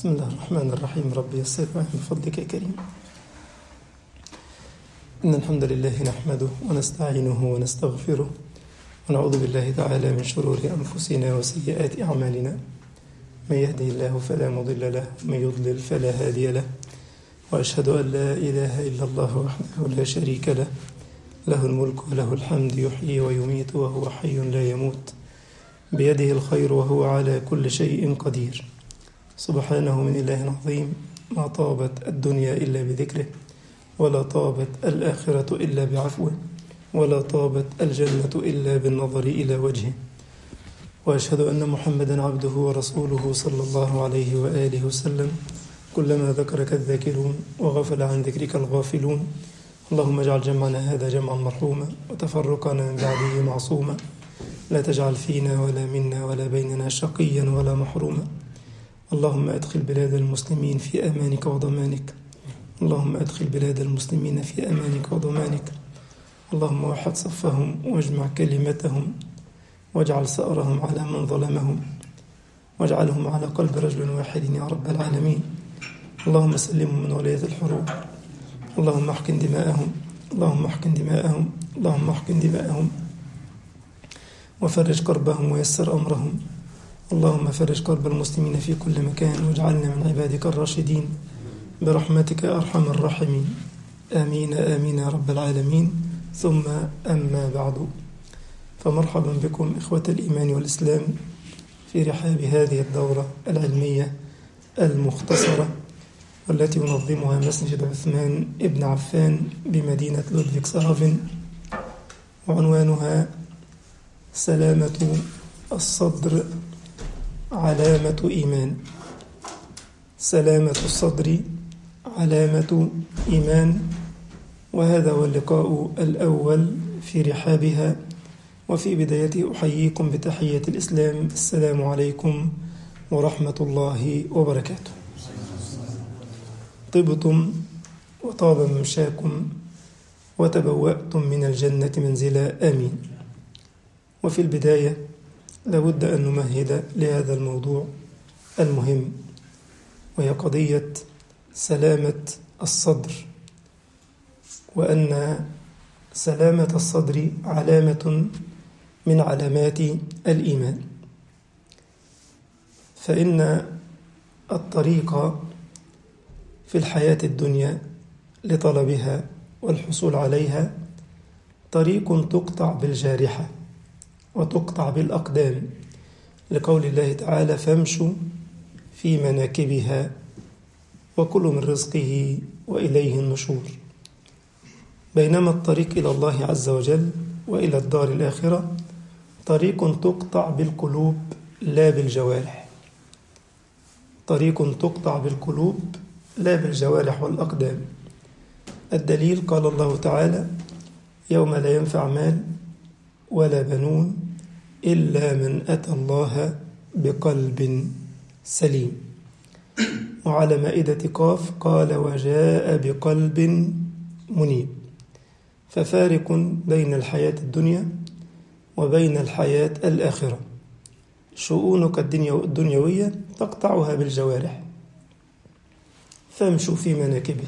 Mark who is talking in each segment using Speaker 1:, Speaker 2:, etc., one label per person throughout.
Speaker 1: بسم الله الرحمن الرحيم ربي يسر وعين بفضلك يا كريم إن الحمد لله نحمده ونستعينه ونستغفره ونعوذ بالله تعالى من شرور أنفسنا وسيئات أعمالنا من يهده الله فلا مضل له ومن يضلل فلا هادي له وأشهد أن لا إله إلا الله وحده لا شريك له له الملك وله الحمد يحيي ويميت وهو حي لا يموت بيده الخير وهو على كل شيء قدير سبحانه من إله عظيم ما طابت الدنيا إلا بذكره ولا طابت الآخرة إلا بعفوه ولا طابت الجنة إلا بالنظر إلى وجهه وأشهد أن محمدا عبده ورسوله صلى الله عليه وآله وسلم كلما ذكرك الذاكرون وغفل عن ذكرك الغافلون اللهم اجعل جمعنا هذا جمعا مرحوما وتفرقنا من بعده معصوما لا تجعل فينا ولا منا ولا بيننا شقيا ولا محروما اللهم ادخل بلاد المسلمين في امانك وضمانك اللهم ادخل بلاد المسلمين في امانك وضمانك اللهم وحد صفهم واجمع كلمتهم واجعل ثأرهم على من ظلمهم واجعلهم على قلب رجل واحد يا رب العالمين اللهم سلمهم من ولاية الحروب اللهم احقن دماءهم اللهم احقن دماءهم اللهم احقن دماءهم وفرج كربهم ويسر أمرهم اللهم فرج كرب المسلمين في كل مكان واجعلنا من عبادك الراشدين برحمتك يا أرحم الراحمين آمين آمين يا رب العالمين ثم أما بعد فمرحبا بكم إخوة الإيمان والإسلام في رحاب هذه الدورة العلمية المختصرة والتي ينظمها مسجد عثمان ابن عفان بمدينة لودفيكسهافن وعنوانها سلامة الصدر علامة إيمان سلامة الصدر علامة إيمان وهذا هو اللقاء الأول في رحابها وفي بدايته أحييكم بتحية الإسلام السلام عليكم ورحمة الله وبركاته طبتم وطاب ممشاكم وتبوأتم من الجنة منزلا آمين وفي البداية لابد أن نمهد لهذا الموضوع المهم وهي قضية سلامة الصدر وأن سلامة الصدر علامة من علامات الإيمان فإن الطريق في الحياة الدنيا لطلبها والحصول عليها طريق تقطع بالجارحة وتقطع بالأقدام لقول الله تعالى فامشوا في مناكبها وكلوا من رزقه وإليه النشور بينما الطريق إلى الله عز وجل وإلى الدار الآخرة طريق تقطع بالقلوب لا بالجوارح طريق تقطع بالقلوب لا بالجوارح والأقدام الدليل قال الله تعالى يوم لا ينفع مال ولا بنون إلا من أتى الله بقلب سليم وعلى مائدة قاف قال وجاء بقلب منيب ففارق بين الحياة الدنيا وبين الحياة الآخرة شؤونك الدنيوية تقطعها بالجوارح فامشوا في مناكبه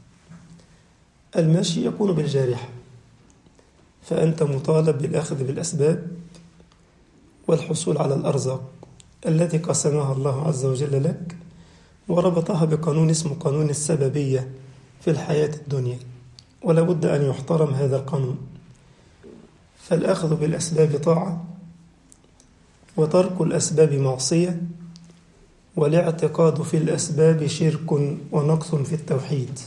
Speaker 1: المشي يكون بالجارحة فأنت مطالب بالأخذ بالأسباب والحصول على الأرزاق التي قسمها الله عز وجل لك وربطها بقانون اسمه قانون السببية في الحياة الدنيا ولا بد أن يحترم هذا القانون فالأخذ بالأسباب طاعة وترك الأسباب معصية والاعتقاد في الأسباب شرك ونقص في التوحيد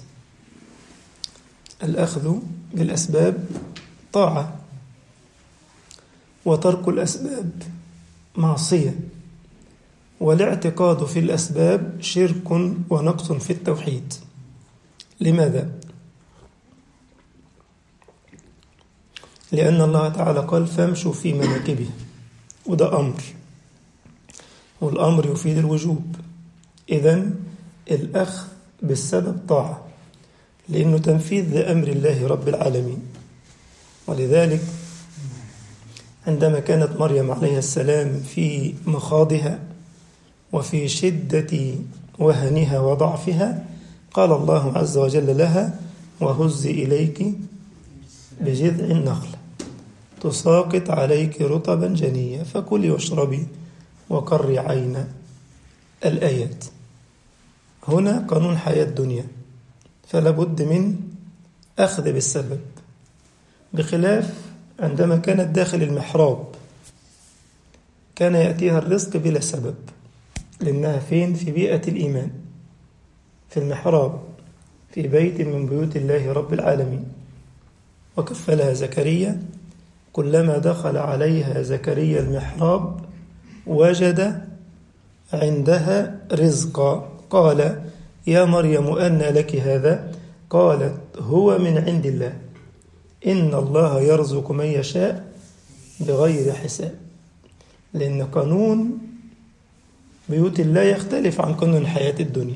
Speaker 1: الأخذ بالأسباب طاعة وترك الأسباب معصية والاعتقاد في الأسباب شرك ونقص في التوحيد لماذا؟ لأن الله تعالى قال فامشوا في مناكبه وده أمر والأمر يفيد الوجوب إذا الأخذ بالسبب طاعة لأنه تنفيذ لأمر الله رب العالمين ولذلك عندما كانت مريم عليه السلام في مخاضها وفي شدة وهنها وضعفها قال الله عز وجل لها وهزي إليك بجذع النخلة تساقط عليك رطبا جنيا فكلي واشربي وقري عين الآيات هنا قانون حياة الدنيا فلا بد من أخذ بالسبب بخلاف عندما كانت داخل المحراب كان يأتيها الرزق بلا سبب لأنها فين في بيئة الإيمان في المحراب في بيت من بيوت الله رب العالمين وكفلها زكريا كلما دخل عليها زكريا المحراب وجد عندها رزقا قال يا مريم أن لك هذا قالت هو من عند الله إن الله يرزق من يشاء بغير حساب لأن قانون بيوت الله يختلف عن قانون الحياة الدنيا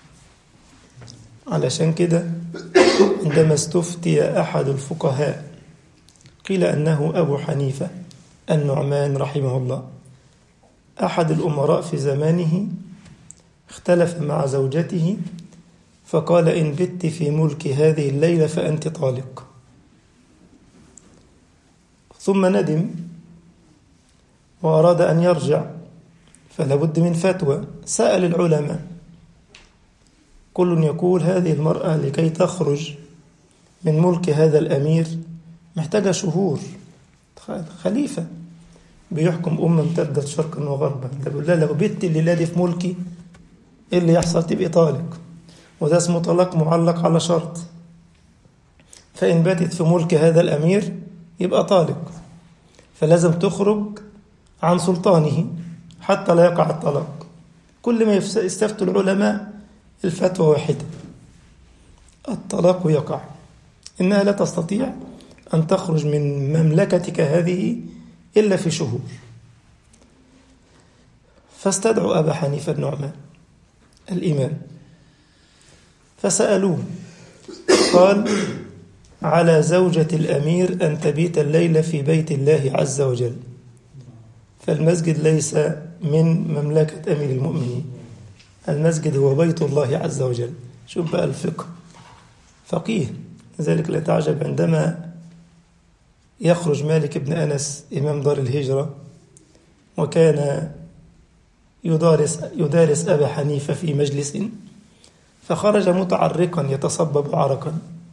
Speaker 1: علشان كده عندما استفتي أحد الفقهاء قيل أنه أبو حنيفة النعمان رحمه الله أحد الأمراء في زمانه اختلف مع زوجته فقال إن بت في ملك هذه الليلة فأنت طالق ثم ندم وأراد أن يرجع فلا بد من فتوى سأل العلماء كل يقول هذه المرأة لكي تخرج من ملك هذا الأمير محتاجة شهور خليفة بيحكم أمة امتدت شرقا وغربا ده بيقول لها لو بنت الليلة دي في ملكي إيه اللي يحصل تبقي طالق وده اسمه طلاق معلق على شرط فإن باتت في ملك هذا الأمير يبقى طالق فلازم تخرج عن سلطانه حتى لا يقع الطلاق كل ما يستفتوا العلماء الفتوى واحدة الطلاق يقع إنها لا تستطيع أن تخرج من مملكتك هذه إلا في شهور فاستدعوا أبا حنيفة النعمان الإمام فسألوه قال على زوجة الأمير أن تبيت الليلة في بيت الله عز وجل فالمسجد ليس من مملكة أمير المؤمنين المسجد هو بيت الله عز وجل شوف بقى الفقه فقيه لذلك لا تعجب عندما يخرج مالك بن أنس إمام دار الهجرة وكان يدارس يدارس أبا حنيفة في مجلس فخرج متعرقا يتصبب عرقا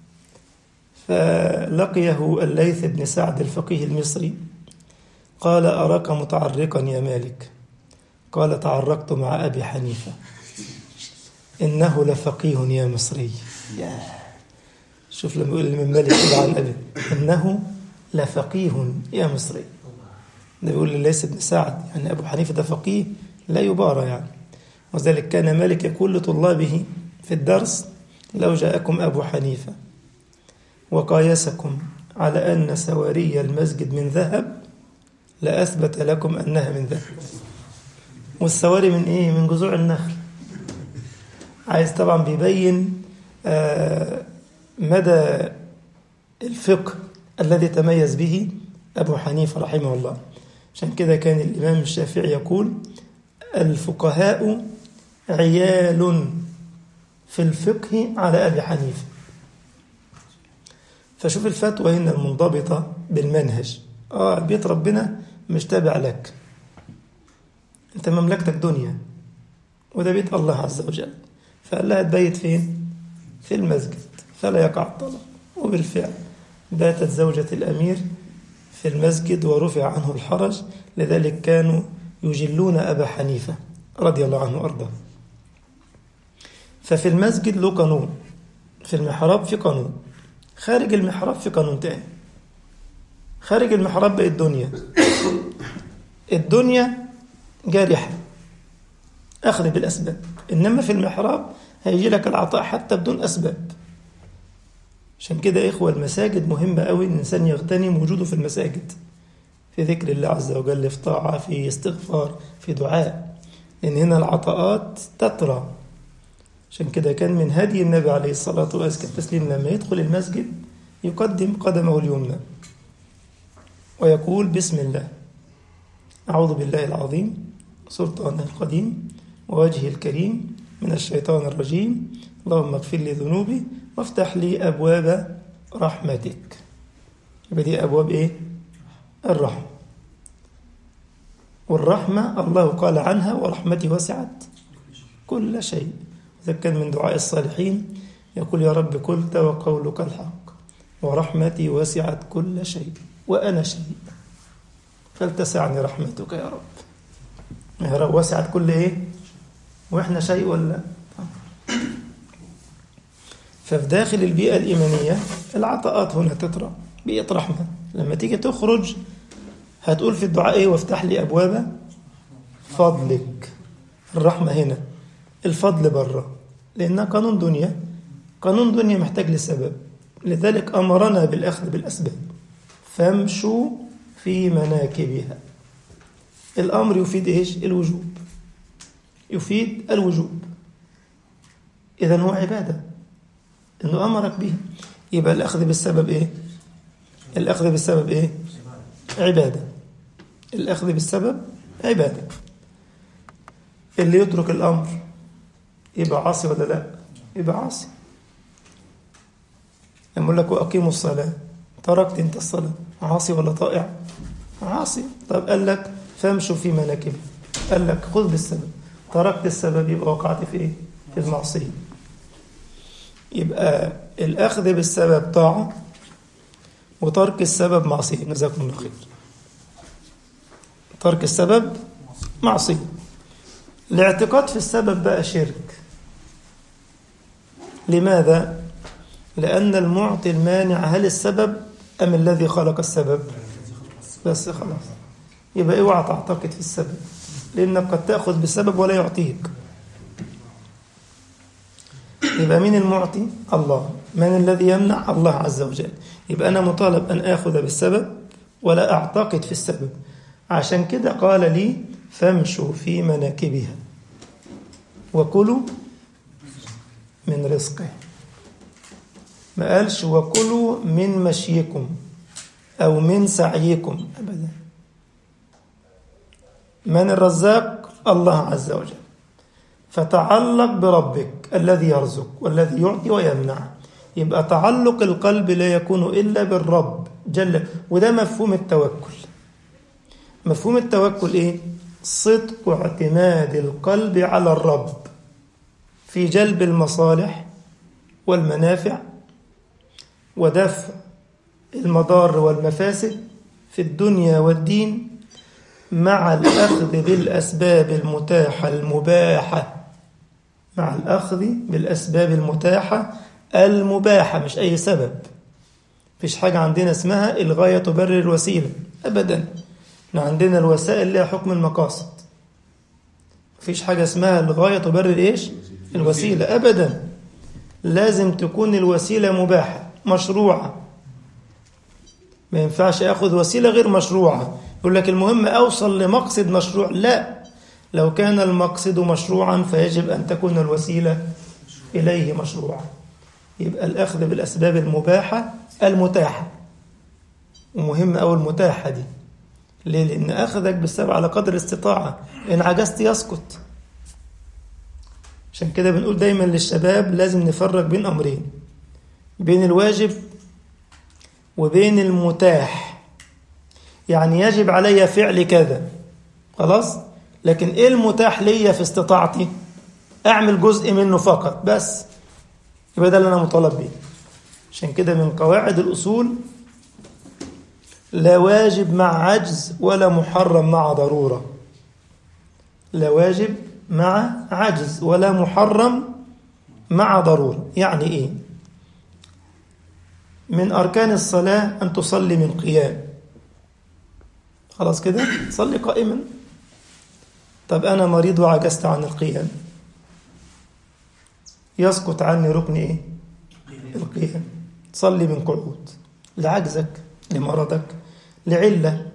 Speaker 1: فلقيه الليث بن سعد الفقيه المصري قال أراك متعرقا يا مالك قال تعرقت مع أبي حنيفة إنه لفقيه يا مصري يا شوف لما يقول من مالك كده عن أبي إنه لفقيه يا مصري ده بيقول لليث بن سعد يعني أبو حنيفة ده فقيه لا يبارى يعني وذلك كان مالك يقول لطلابه في الدرس لو جاءكم أبو حنيفة وقايسكم على أن سواري المسجد من ذهب لأثبت لكم أنها من ذهب والسواري من إيه؟ من جذوع النخل عايز طبعا بيبين آه مدى الفقه الذي تميز به أبو حنيفة رحمه الله عشان كده كان الإمام الشافعي يقول الفقهاء عيال في الفقه على أبي حنيفة فشوف الفتوى هنا المنضبطة بالمنهج آه بيت ربنا مش تابع لك أنت مملكتك دنيا وده بيت الله عز وجل فقال لها تبيت فين؟ في المسجد فلا يقع الطلاق وبالفعل باتت زوجة الأمير في المسجد ورفع عنه الحرج لذلك كانوا يجلون أبا حنيفة رضي الله عنه وأرضاه ففي المسجد له قانون في المحراب في قانون خارج المحراب في قانون تاني خارج المحراب بقت الدنيا الدنيا جارحة أخذ بالأسباب إنما في المحراب هيجي لك العطاء حتى بدون أسباب عشان كده يا إخوة المساجد مهمة قوي إن الإنسان يغتنم وجوده في المساجد في ذكر الله عز وجل في طاعة في استغفار في دعاء لأن هنا العطاءات تترى عشان كده كان من هدي النبي عليه الصلاة والتسليم لما يدخل المسجد يقدم قدمه اليمنى ويقول بسم الله أعوذ بالله العظيم سلطانه القديم ووجهه الكريم من الشيطان الرجيم اللهم اغفر لي ذنوبي وافتح لي أبواب رحمتك يبقى دي أبواب إيه؟ الرحمة والرحمة الله قال عنها ورحمتي وسعت كل شيء إذا كان من دعاء الصالحين يقول يا رب قلت وقولك الحق ورحمتي وسعت كل شيء وأنا شيء فلتسعني رحمتك يا رب يا رب وسعت كل إيه وإحنا شيء ولا ففي داخل البيئة الإيمانية العطاءات هنا تترى بيئة رحمة لما تيجي تخرج هتقول في الدعاء إيه وافتح لي أبواب فضلك الرحمة هنا الفضل بره لأنها قانون دنيا قانون دنيا محتاج لسبب لذلك أمرنا بالأخذ بالأسباب فامشوا في مناكبها الأمر يفيد إيش الوجوب يفيد الوجوب إذا هو عبادة إنه أمرك به يبقى الأخذ بالسبب إيه الأخذ بالسبب إيه عبادة الأخذ بالسبب عبادة اللي يترك الأمر يبقى عاصي ولا لا يبقى عاصي لما يقول لك وأقيموا الصلاة تركت أنت الصلاة عاصي ولا طائع عاصي طب قال لك فامشوا في مناكبه قال لك خذ بالسبب تركت السبب يبقى وقعت في ايه في المعصية يبقى الأخذ بالسبب طاعة وترك السبب معصية جزاكم الله خير ترك السبب معصية الاعتقاد في السبب بقى شرك لماذا؟ لأن المعطي المانع هل السبب أم الذي خلق السبب بس خلاص يبقى اوعى تعتقد في السبب لأنك قد تأخذ بالسبب ولا يعطيك يبقى مين المعطي؟ الله من الذي يمنع؟ الله عز وجل يبقى أنا مطالب أن آخذ بالسبب ولا أعتقد في السبب عشان كده قال لي فامشوا في مناكبها وكلوا من رزقه ما قالش وكلوا من مشيكم أو من سعيكم أبدا من الرزاق الله عز وجل فتعلق بربك الذي يرزق والذي يعطي ويمنع يبقى تعلق القلب لا يكون إلا بالرب جل وده مفهوم التوكل مفهوم التوكل إيه؟ صدق اعتماد القلب على الرب في جلب المصالح والمنافع ودفع المضار والمفاسد في الدنيا والدين مع الأخذ بالأسباب المتاحة المباحة مع الأخذ بالأسباب المتاحة المباحة مش أي سبب فيش حاجة عندنا اسمها الغاية تبرر الوسيلة أبدا احنا عندنا الوسائل لها حكم المقاصد مفيش حاجة اسمها الغاية تبرر إيش الوسيلة أبدا لازم تكون الوسيلة مباحة مشروعة ما ينفعش أخذ وسيلة غير مشروعة يقول لك المهم أوصل لمقصد مشروع لا لو كان المقصد مشروعا فيجب أن تكون الوسيلة إليه مشروعة يبقى الأخذ بالأسباب المباحة المتاحة ومهم أو المتاحة دي ليه؟ لأن أخذك بالسبب على قدر الاستطاعة إن عجزت يسقط عشان كده بنقول دايما للشباب لازم نفرق بين أمرين بين الواجب وبين المتاح يعني يجب علي فعل كذا خلاص لكن ايه المتاح ليا في استطاعتي اعمل جزء منه فقط بس يبقى ده اللي انا مطالب بيه عشان كده من قواعد الاصول لا واجب مع عجز ولا محرم مع ضروره لا واجب مع عجز ولا محرم مع ضروره يعني ايه من أركان الصلاة أن تصلي من قيام خلاص كده صلي قائما طب أنا مريض وعجزت عن القيام يسقط عني ركن إيه القيام صلي من قعود لعجزك لمرضك لعلة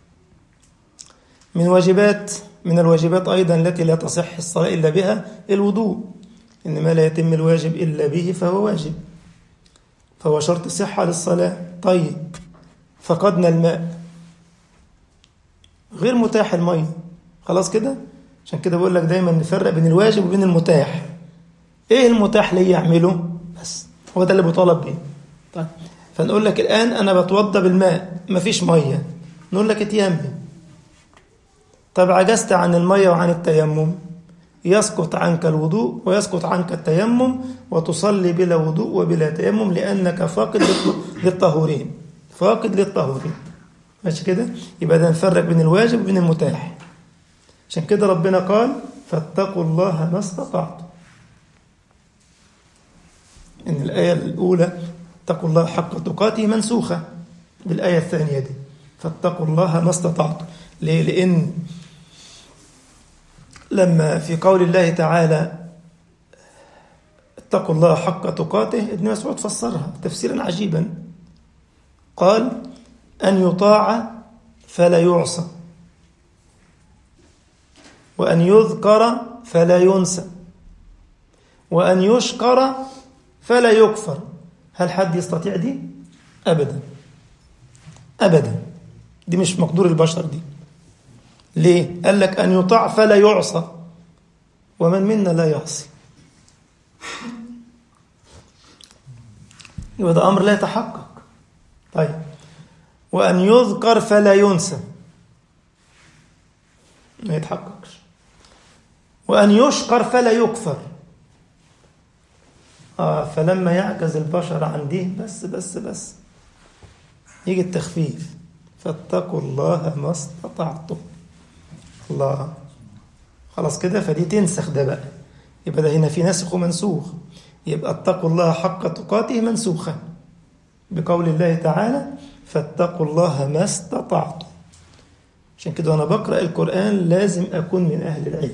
Speaker 1: من واجبات من الواجبات أيضا التي لا تصح الصلاة إلا بها الوضوء إنما لا يتم الواجب إلا به فهو واجب فهو شرط صحة للصلاة طيب فقدنا الماء غير متاح المية خلاص كده عشان كده بقول لك دايما نفرق بين الواجب وبين المتاح ايه المتاح لي يعمله بس هو ده اللي بطالب بيه طيب فنقول لك الان انا بتوضى بالماء مفيش ميه نقول لك اتيمم طب عجزت عن الميه وعن التيمم يسقط عنك الوضوء ويسقط عنك التيمم وتصلي بلا وضوء وبلا تيمم لانك فاقد للطهورين فاقد للطهورين ماشي كده يبقى ده نفرق بين الواجب وبين المتاح عشان كده ربنا قال فاتقوا الله ما استطعتم ان الايه الاولى اتقوا الله حق تقاته منسوخه بالايه الثانيه دي فاتقوا الله ما استطعتم ليه لان لما في قول الله تعالى اتقوا الله حق تقاته ابن مسعود فسرها تفسيرا عجيبا قال أن يطاع فلا يعصى وأن يذكر فلا ينسى وأن يشكر فلا يكفر هل حد يستطيع دي؟ أبدا أبدا دي مش مقدور البشر دي ليه؟ قال لك أن يطاع فلا يعصى ومن منا لا يعصي يبقى ده أمر لا يتحقق طيب وأن يذكر فلا ينسى ما يتحققش وأن يشكر فلا يكفر آه فلما يعجز البشر عن دي بس بس بس يجي التخفيف فاتقوا الله ما استطعتم الله خلاص كده فدي تنسخ ده بقى يبقى ده هنا في نسخ ومنسوخ يبقى اتقوا الله حق تقاته منسوخة بقول الله تعالى فاتقوا الله ما استطعتم عشان كده وانا بقرا القران لازم اكون من اهل العلم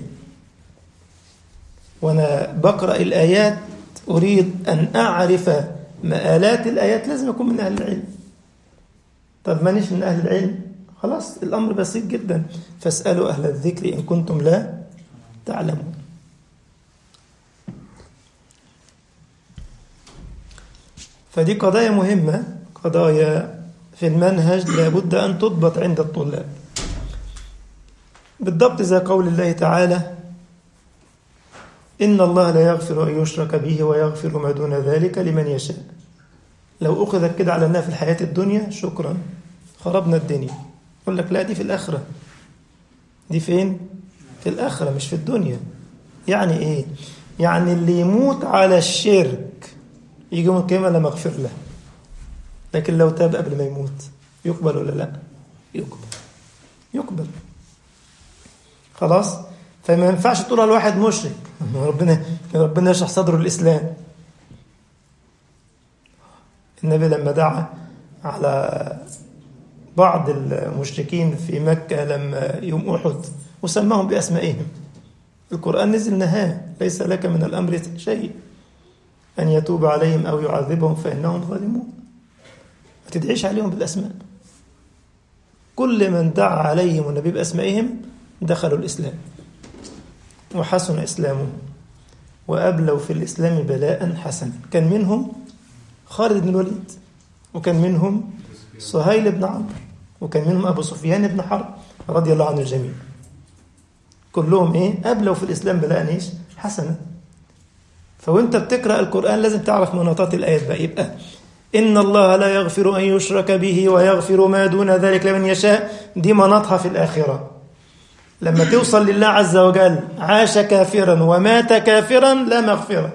Speaker 1: وانا بقرا الايات اريد ان اعرف مآلات الايات لازم اكون من اهل العلم طب مانيش من اهل العلم خلاص الامر بسيط جدا فاسالوا اهل الذكر ان كنتم لا تعلمون فدي قضايا مهمه قضايا في المنهج لابد أن تضبط عند الطلاب بالضبط زي قول الله تعالى إن الله لا يغفر أن يشرك به ويغفر ما دون ذلك لمن يشاء لو أخذت كده على أنها في الحياة الدنيا شكرا خربنا الدنيا يقول لك لا دي في الآخرة دي فين؟ في الآخرة مش في الدنيا يعني إيه؟ يعني اللي يموت على الشرك يجي يوم القيامة لما أغفر له لكن لو تاب قبل ما يموت يقبل ولا لا يقبل يقبل خلاص فما ينفعش تقول على واحد مشرك ربنا ربنا يشرح صدره الاسلام النبي لما دعا على بعض المشركين في مكة لما يوم أحد وسماهم بأسمائهم القرآن نزل نهاه ليس لك من الأمر شيء أن يتوب عليهم أو يعذبهم فإنهم ظالمون ما تدعيش عليهم بالأسماء كل من دعا عليهم النبي بأسمائهم دخلوا الإسلام وحسن إسلامهم وأبلوا في الإسلام بلاء حسنا كان منهم خالد بن الوليد وكان منهم سهيل بن عمرو وكان منهم أبو سفيان بن حرب رضي الله عنه الجميع كلهم إيه أبلوا في الإسلام بلاء إيش حسنا فوانت بتقرأ القرآن لازم تعرف مناطات الآيات بقى يبقى إن الله لا يغفر أن يشرك به ويغفر ما دون ذلك لمن يشاء دي مناطها في الآخرة لما توصل لله عز وجل عاش كافرا ومات كافرا لا مغفرة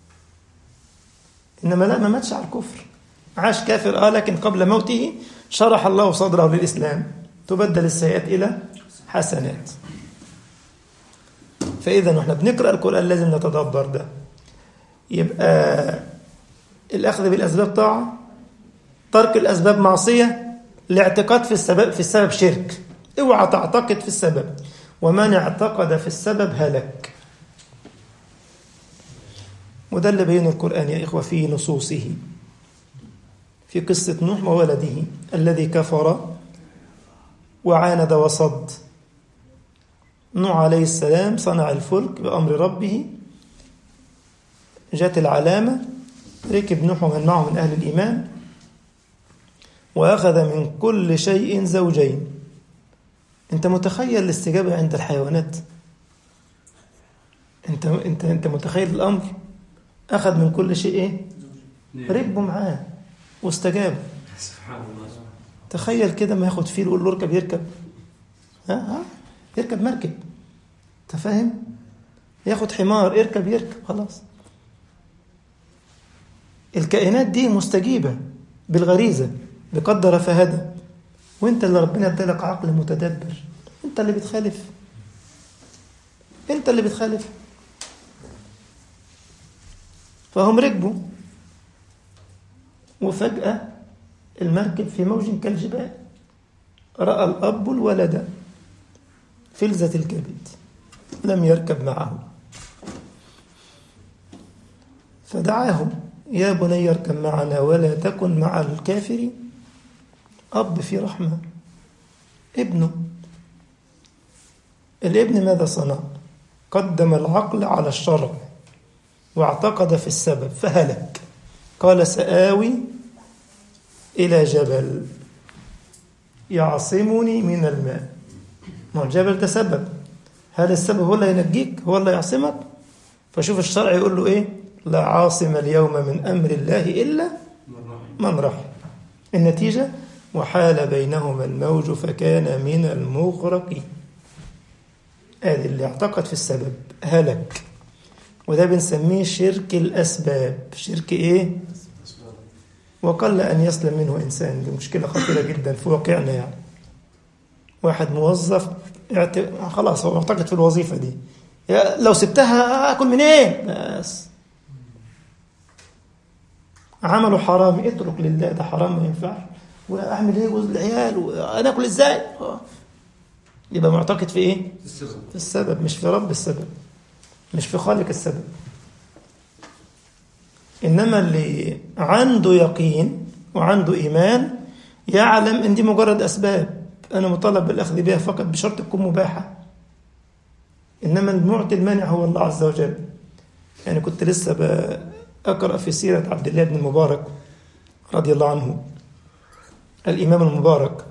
Speaker 1: إنما لا ما ماتش على الكفر عاش كافر آه لكن قبل موته شرح الله صدره للإسلام تبدل السيئات إلى حسنات فإذا نحن بنقرأ القرآن لازم نتدبر ده يبقى الأخذ بالأسباب طاعة ترك الأسباب معصية الاعتقاد في السبب في السبب شرك اوعى تعتقد في السبب ومن اعتقد في السبب هلك وده اللي بين القرآن يا إخوة في نصوصه في قصة نوح وولده الذي كفر وعاند وصد نوح عليه السلام صنع الفلك بأمر ربه جاءت العلامة ركب نوح ومن معه من أهل الإيمان وأخذ من كل شيء زوجين أنت متخيل الاستجابة عند الحيوانات أنت أنت أنت متخيل الأمر أخذ من كل شيء إيه ركبوا معاه واستجاب
Speaker 2: سبحان الله
Speaker 1: تخيل كده ما ياخد فيل ويقول له اركب يركب ها ها يركب مركب انت فاهم ياخد حمار اركب يركب خلاص الكائنات دي مستجيبة بالغريزة بقدر فهدى وانت اللي ربنا ادالك عقل متدبر انت اللي بتخالف انت اللي بتخالف فهم ركبوا وفجأة المركب في موج كالجبال رأى الأب الولد فلذة الكبد لم يركب معه فدعاهم يا بني اركب معنا ولا تكن مع الكافرين أب في رحمة ابنه الابن ماذا صنع قدم العقل على الشرع واعتقد في السبب فهلك قال سآوي إلى جبل يعصمني من الماء ما هو الجبل ده سبب هل السبب هو اللي ينجيك هو اللي يعصمك فشوف الشرع يقول له ايه لا عاصم اليوم من أمر الله إلا من رحم النتيجة وحال بينهما الموج فكان من المغرقين ادي اللي اعتقد في السبب هلك وده بنسميه شرك الأسباب شرك إيه؟ وقل أن يسلم منه إنسان دي مشكلة خطيرة جدا في واقعنا يعني واحد موظف يعت... خلاص هو معتقد في الوظيفة دي يا لو سبتها أكل منين؟ إيه؟ بس عمله حرام اترك لله ده حرام ما ينفعش واعمل ايه جوز العيال وانا اكل ازاي يبقى معتقد في ايه في السبب مش في رب السبب مش في خالق السبب انما اللي عنده يقين وعنده ايمان يعلم ان دي مجرد اسباب انا مطالب بالاخذ بها فقط بشرط تكون مباحه انما المعطي المانع هو الله عز وجل يعني كنت لسه اقرا في سيره عبد الله بن المبارك رضي الله عنه الامام المبارك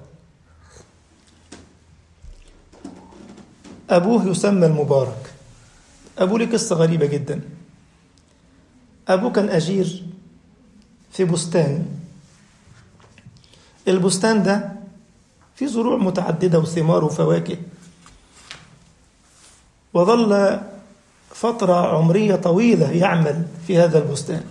Speaker 1: ابوه يسمى المبارك ابوه له قصه غريبه جدا ابوه كان اجير في بستان البستان ده فيه زروع متعدده وثمار وفواكه وظل فترة عمرية طويلة يعمل في هذا البستان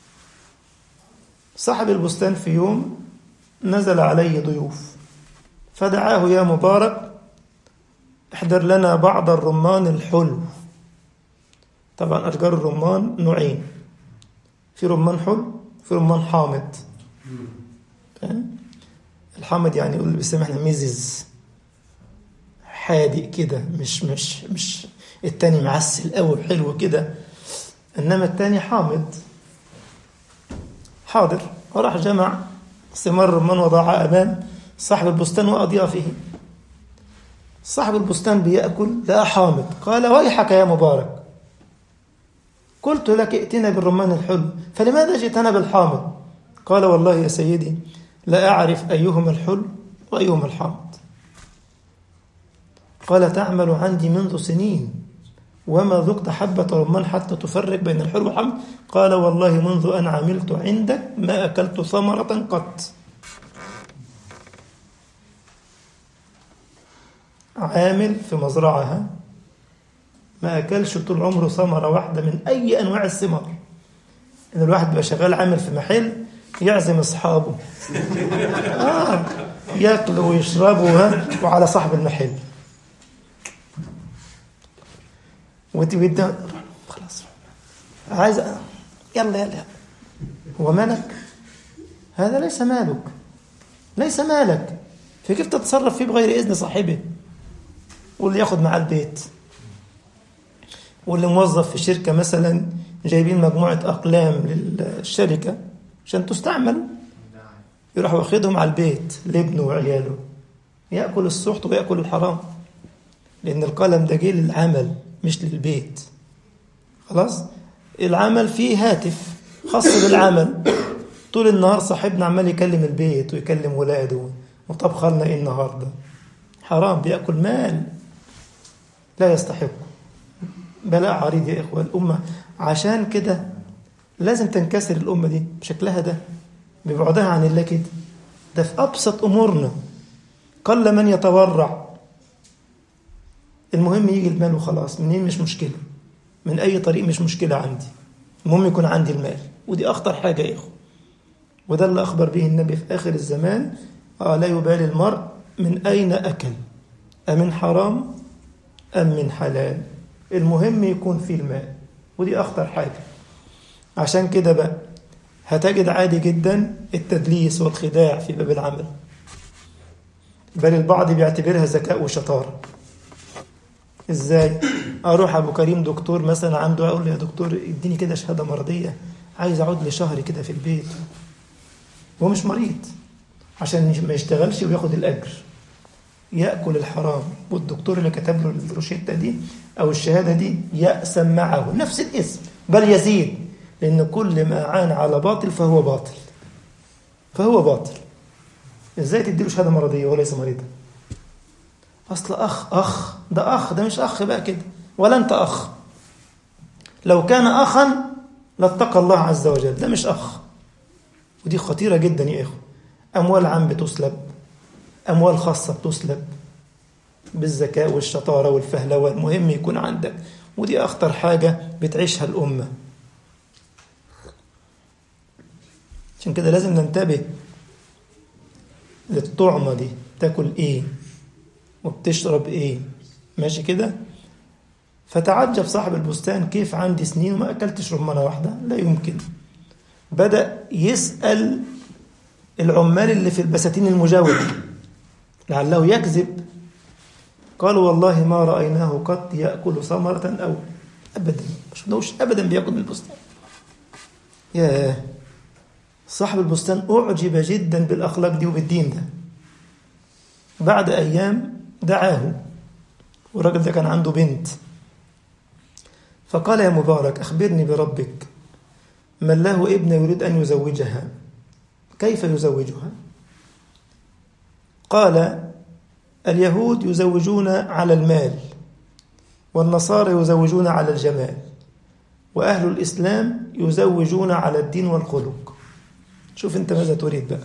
Speaker 1: صاحب البستان في يوم نزل عليه ضيوف فدعاه يا مبارك احضر لنا بعض الرمان الحلو طبعا أشجار الرمان نوعين في رمان حلو في رمان حامض الحامض يعني يقول بيسمى احنا ميزز حادق كده مش مش مش التاني معسل قوي حلو كده انما التاني حامض حاضر وراح جمع ثمار الرمان وضعها امام صاحب البستان واضيافه صاحب البستان بياكل لا حامض قال ويحك يا مبارك قلت لك ائتنا بالرمان الحلو فلماذا جئتنا بالحامض قال والله يا سيدي لا اعرف ايهما الحلو وايهما الحامض قال تعمل عندي منذ سنين وما ذقت حبة رمان حتى تفرق بين الحلو والحمض قال والله منذ أن عملت عندك ما أكلت ثمرة قط عامل في مزرعها ما أكلش طول عمره ثمرة واحدة من أي أنواع الثمار إن الواحد بيبقى شغال عامل في محل يعزم أصحابه آه ياكلوا ويشربوا وعلى صاحب المحل ودي خلاص عايز يلا يلا هو مالك هذا ليس مالك ليس مالك فكيف تتصرف فيه بغير إذن صاحبه واللي ياخد معاه البيت واللي موظف في شركة مثلا جايبين مجموعة أقلام للشركة عشان تستعمل يروح واخدهم على البيت لابنه وعياله يأكل السحت ويأكل الحرام لأن القلم ده جه للعمل مش للبيت خلاص العمل فيه هاتف خاص بالعمل طول النهار صاحبنا عمال يكلم البيت ويكلم ولاده وطبخ لنا ايه النهارده حرام بياكل مال لا يستحق بلاء عريض يا اخوه الامه عشان كده لازم تنكسر الأمة دي بشكلها ده ببعدها عن الله كده ده في أبسط أمورنا قل من يتورع المهم يجي المال وخلاص منين مش مشكلة من أي طريق مش مشكلة عندي المهم يكون عندي المال ودي أخطر حاجة يا إخوة وده اللي أخبر به النبي في آخر الزمان آه لا يبالي المرء من أين أكل أمن حرام أم من حلال المهم يكون في المال ودي أخطر حاجة عشان كده بقى هتجد عادي جدا التدليس والخداع في باب العمل بل البعض بيعتبرها ذكاء وشطارة ازاي اروح ابو كريم دكتور مثلا عنده اقول له يا دكتور اديني كده شهاده مرضيه عايز اقعد لي شهر كده في البيت هو مش مريض عشان ما يشتغلش وياخد الاجر ياكل الحرام والدكتور اللي كتب له الروشته دي او الشهاده دي يأسم معه نفس الاسم بل يزيد لان كل ما عان على باطل فهو باطل فهو باطل ازاي تديله شهاده مرضيه وهو ليس مريضا اصل اخ اخ ده اخ ده مش اخ بقى كده ولا انت اخ لو كان اخا لاتقى الله عز وجل ده مش اخ ودي خطيره جدا يا اخوه اموال عام بتسلب اموال خاصه بتسلب بالذكاء والشطاره والفهلوه المهم يكون عندك ودي اخطر حاجه بتعيشها الامه عشان كده لازم ننتبه للطعمه دي تاكل ايه وبتشرب ايه ماشي كده فتعجب صاحب البستان كيف عندي سنين وما اكلتش رمانه واحده لا يمكن بدا يسال العمال اللي في البساتين المجاوره لعله يكذب قالوا والله ما رايناه قط ياكل ثمره او ابدا ما شفناهوش ابدا بياكل من البستان ياه صاحب البستان اعجب جدا بالاخلاق دي وبالدين ده بعد ايام دعاه والراجل ده كان عنده بنت فقال يا مبارك أخبرني بربك من له ابن يريد أن يزوجها كيف يزوجها قال اليهود يزوجون على المال والنصارى يزوجون على الجمال وأهل الإسلام يزوجون على الدين والخلق شوف أنت ماذا تريد بقى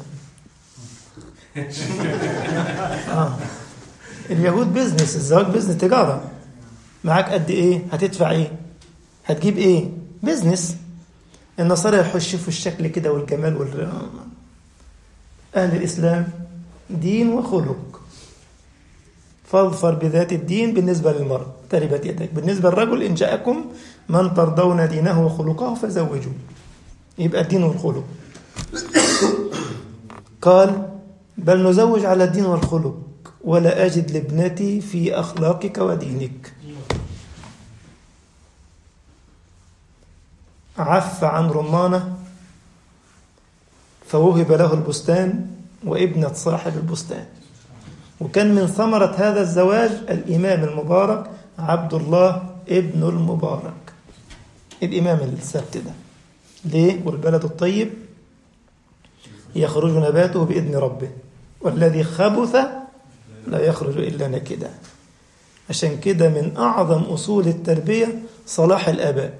Speaker 1: آه. اليهود بيزنس الزواج بيزنس تجارة معاك قد ايه هتدفع ايه هتجيب ايه بيزنس النصارى يحشفوا الشكل كده والجمال وال اهل الاسلام دين وخلق فاظفر بذات الدين بالنسبة للمرء تربت يدك بالنسبة للرجل إن جاءكم من ترضون دينه وخلقه فزوجوه يبقى الدين والخلق قال بل نزوج على الدين والخلق ولا أجد لابنتي في أخلاقك ودينك عف عن رمانة فوهب له البستان وابنة صاحب البستان وكان من ثمرة هذا الزواج الإمام المبارك عبد الله ابن المبارك الإمام السبت ده ليه؟ والبلد الطيب يخرج نباته بإذن ربه والذي خبث لا يخرج إلا نكدا عشان كده من أعظم أصول التربية صلاح الآباء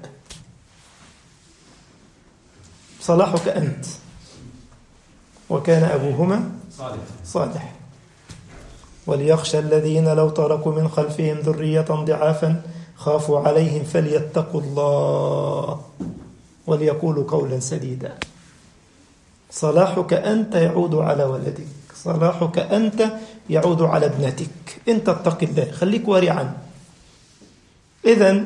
Speaker 1: صلاحك أنت وكان أبوهما
Speaker 2: صالح
Speaker 1: صالح وليخشى الذين لو تركوا من خلفهم ذرية ضعافا خافوا عليهم فليتقوا الله وليقولوا قولا سديدا صلاحك أنت يعود على ولدك صلاحك أنت يعود على ابنتك أنت اتق الله خليك ورعا إذا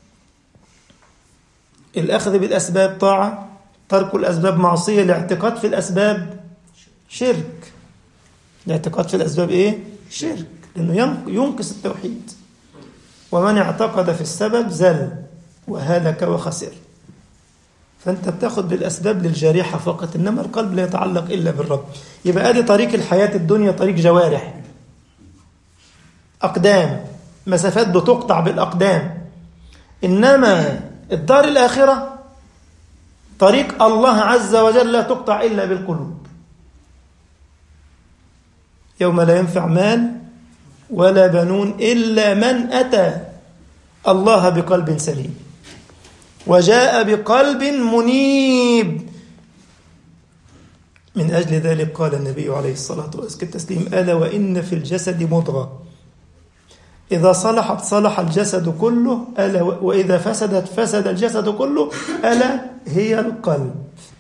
Speaker 1: الأخذ بالأسباب طاعة ترك الأسباب معصية الاعتقاد في الأسباب شرك الاعتقاد في الأسباب إيه؟ شرك لأنه ين- ينقص التوحيد ومن اعتقد في السبب زل وهلك وخسر فأنت بتاخد بالأسباب للجارحة فقط إنما القلب لا يتعلق إلا بالرب يبقى أدي طريق الحياة الدنيا طريق جوارح أقدام مسافات بتقطع بالأقدام إنما الدار الآخرة طريق الله عز وجل لا تقطع إلا بالقلوب يوم لا ينفع مال ولا بنون إلا من أتى الله بقلب سليم وجاء بقلب منيب من أجل ذلك قال النبي عليه الصلاة والتسليم ألا وإن في الجسد مضغة إذا صلحت صلح الجسد كله ألا وإذا فسدت فسد الجسد كله ألا هي القلب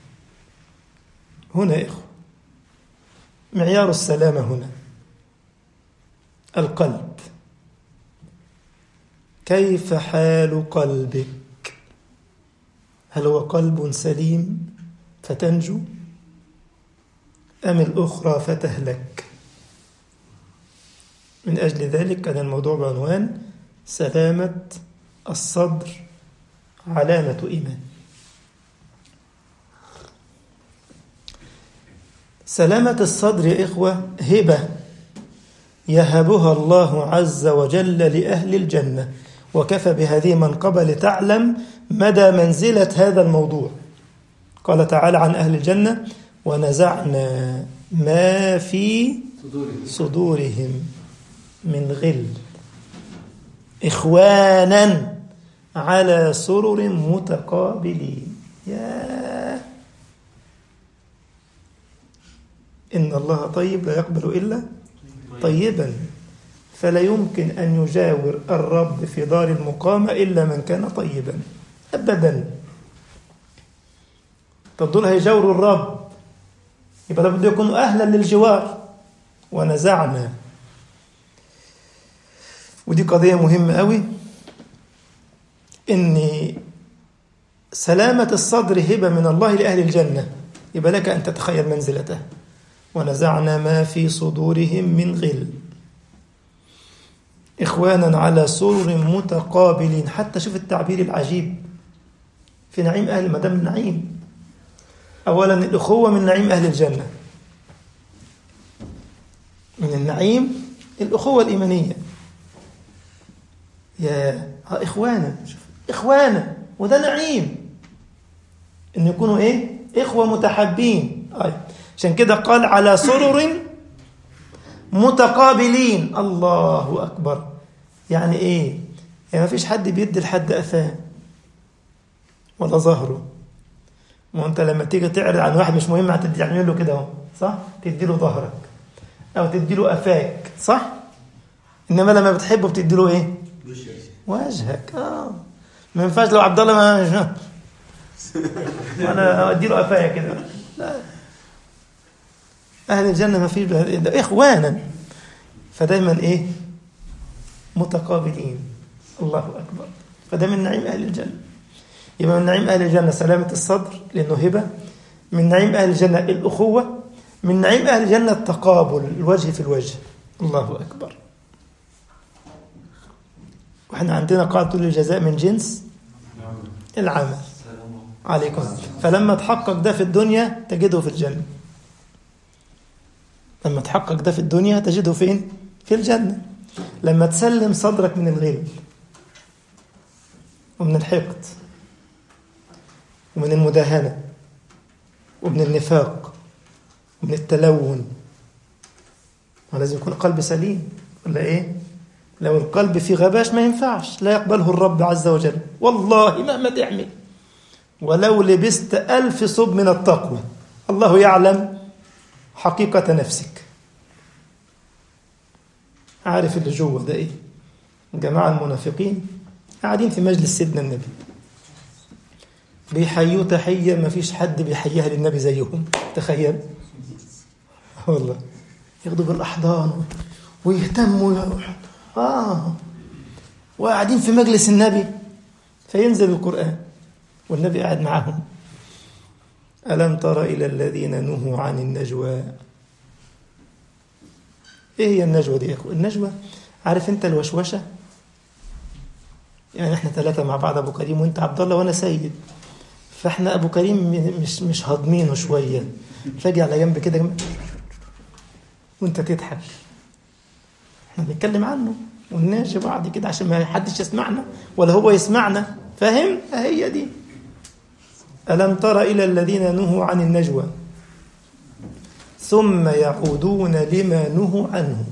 Speaker 1: هنا يا إخوة معيار السلامة هنا القلب كيف حال قلبك هل هو قلب سليم فتنجو أم الأخرى فتهلك من أجل ذلك كان الموضوع بعنوان سلامة الصدر علامة إيمان سلامة الصدر يا إخوة هبة يهبها الله عز وجل لأهل الجنة وكفى بهذه منقبة لتعلم مدى منزلة هذا الموضوع قال تعالى عن أهل الجنة ونزعنا ما في صدورهم من غل إخوانا على سرر متقابلين يا إن الله طيب لا يقبل إلا طيبا فلا يمكن أن يجاور الرب في دار المقامة إلا من كان طيبا أبدا طب دول هيجاوروا الرب يبقى لابد يكونوا أهلا للجوار ونزعنا ودي قضية مهمة قوي إن سلامة الصدر هبة من الله لأهل الجنة يبقى لك أن تتخيل منزلته ونزعنا ما في صدورهم من غل إخوانا على سرر متقابلين حتى شوف التعبير العجيب في نعيم أهل مدام النعيم أولا الأخوة من نعيم أهل الجنة من النعيم الأخوة الإيمانية يا إخوانا شوف إخوانا وده نعيم إن يكونوا إيه إخوة متحابين أي عشان كده قال على سرر متقابلين الله أكبر يعني إيه يعني ما فيش حد بيدي لحد أفاه ولا ظهره ما انت لما تيجي تعرض عن واحد مش مهم هتدي تعمل له كده اهو صح تدي له ظهرك او تدي له قفاك صح انما لما بتحبه بتدي له ايه وجهك اه ما ينفعش لو عبد الله ما انا ادي له قفايا كده لا اهل الجنه ما فيش ده اخوانا فدايما ايه متقابلين الله اكبر فده من نعيم اهل الجنه يبقى من نعيم أهل الجنة سلامة الصدر لأنه هبة من نعيم أهل الجنة الأخوة من نعيم أهل الجنة التقابل الوجه في الوجه الله أكبر وإحنا عندنا قاعدة الجزاء من جنس العمل عليكم فلما تحقق ده في الدنيا تجده في الجنة لما تحقق ده في الدنيا تجده فين؟ في الجنة لما تسلم صدرك من الغل ومن الحقد ومن المداهنة ومن النفاق ومن التلون ولازم يكون قلب سليم ولا ايه لو القلب فيه غباش ما ينفعش لا يقبله الرب عز وجل والله مهما تعمل ولو لبست ألف صب من التقوى الله يعلم حقيقة نفسك عارف اللي جوه ده ايه جماعة المنافقين قاعدين في مجلس سيدنا النبي بيحيوه تحية ما فيش حد بيحييها للنبي زيهم تخيل والله ياخدوا بالأحضان ويهتموا آه وقاعدين في مجلس النبي فينزل القرآن والنبي قاعد معهم ألم تر إلى الذين نهوا عن النجوى إيه هي النجوى دي يا أخو النجوى عارف أنت الوشوشة يعني احنا ثلاثة مع بعض أبو كريم وأنت عبد الله وأنا سيد فاحنا ابو كريم مش مش هاضمينه شويه فاجي على جنب كده جنب وانت تضحك احنا بنتكلم عنه ونناجي بعض كده عشان ما حدش يسمعنا ولا هو يسمعنا فاهم هي دي ألم تر إلى الذين نهوا عن النجوى ثم يعودون لما نهوا عنه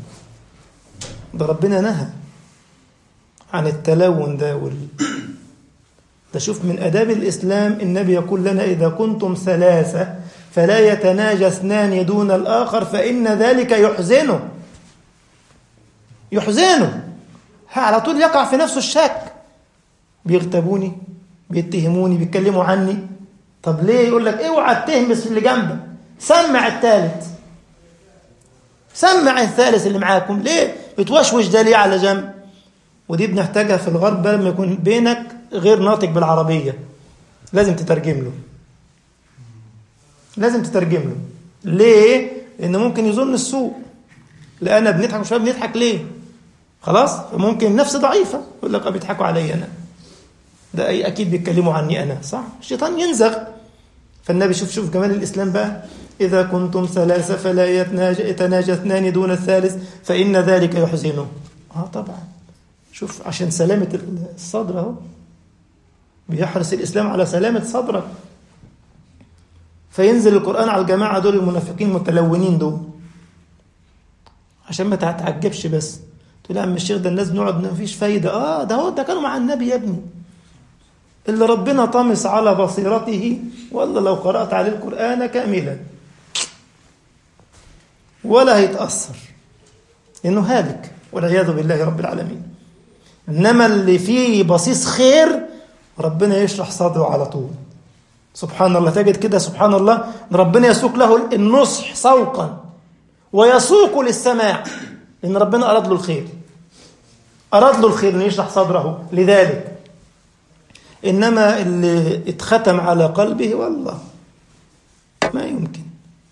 Speaker 1: ده ربنا نهى عن التلون ده وال... تشوف من أداب الإسلام النبي يقول لنا إذا كنتم ثلاثة فلا يتناجى اثنان دون الآخر فإن ذلك يحزنه يحزنه على طول يقع في نفسه الشك بيغتابوني بيتهموني بيتكلموا عني طب ليه يقول لك اوعى تهمس اللي جنبك سمع الثالث سمع الثالث اللي معاكم ليه بتوشوش ده ليه على جنب ودي بنحتاجها في الغرب لما يكون بينك غير ناطق بالعربية لازم تترجم له لازم تترجم له ليه لان ممكن يظن السوء لأنا بنضحك مش بنضحك ليه خلاص ممكن النفس ضعيفة يقول لك بيضحكوا علي أنا ده أي أكيد بيتكلموا عني أنا صح الشيطان ينزغ فالنبي شوف شوف جمال الإسلام بقى إذا كنتم ثلاثة فلا يتناجى اثنان دون الثالث فإن ذلك يحزنه آه طبعا شوف عشان سلامة الصدر أهو بيحرص الإسلام على سلامة صدرك فينزل القرآن على الجماعة دول المنافقين المتلونين دول عشان ما تتعجبش بس تقول يا عم الشيخ ده الناس بنقعد ما فيش فايدة اه ده هو ده كانوا مع النبي يا ابني اللي ربنا طمس على بصيرته والله لو قرأت عليه القرآن كاملا ولا هيتأثر إنه هالك والعياذ بالله رب العالمين إنما اللي فيه بصيص خير ربنا يشرح صدره على طول سبحان الله تجد كده سبحان الله ربنا يسوق له النصح سوقا ويسوق للسماع لأن ربنا أراد له الخير أراد له الخير أن يشرح صدره لذلك إنما اللي اتختم على قلبه والله ما يمكن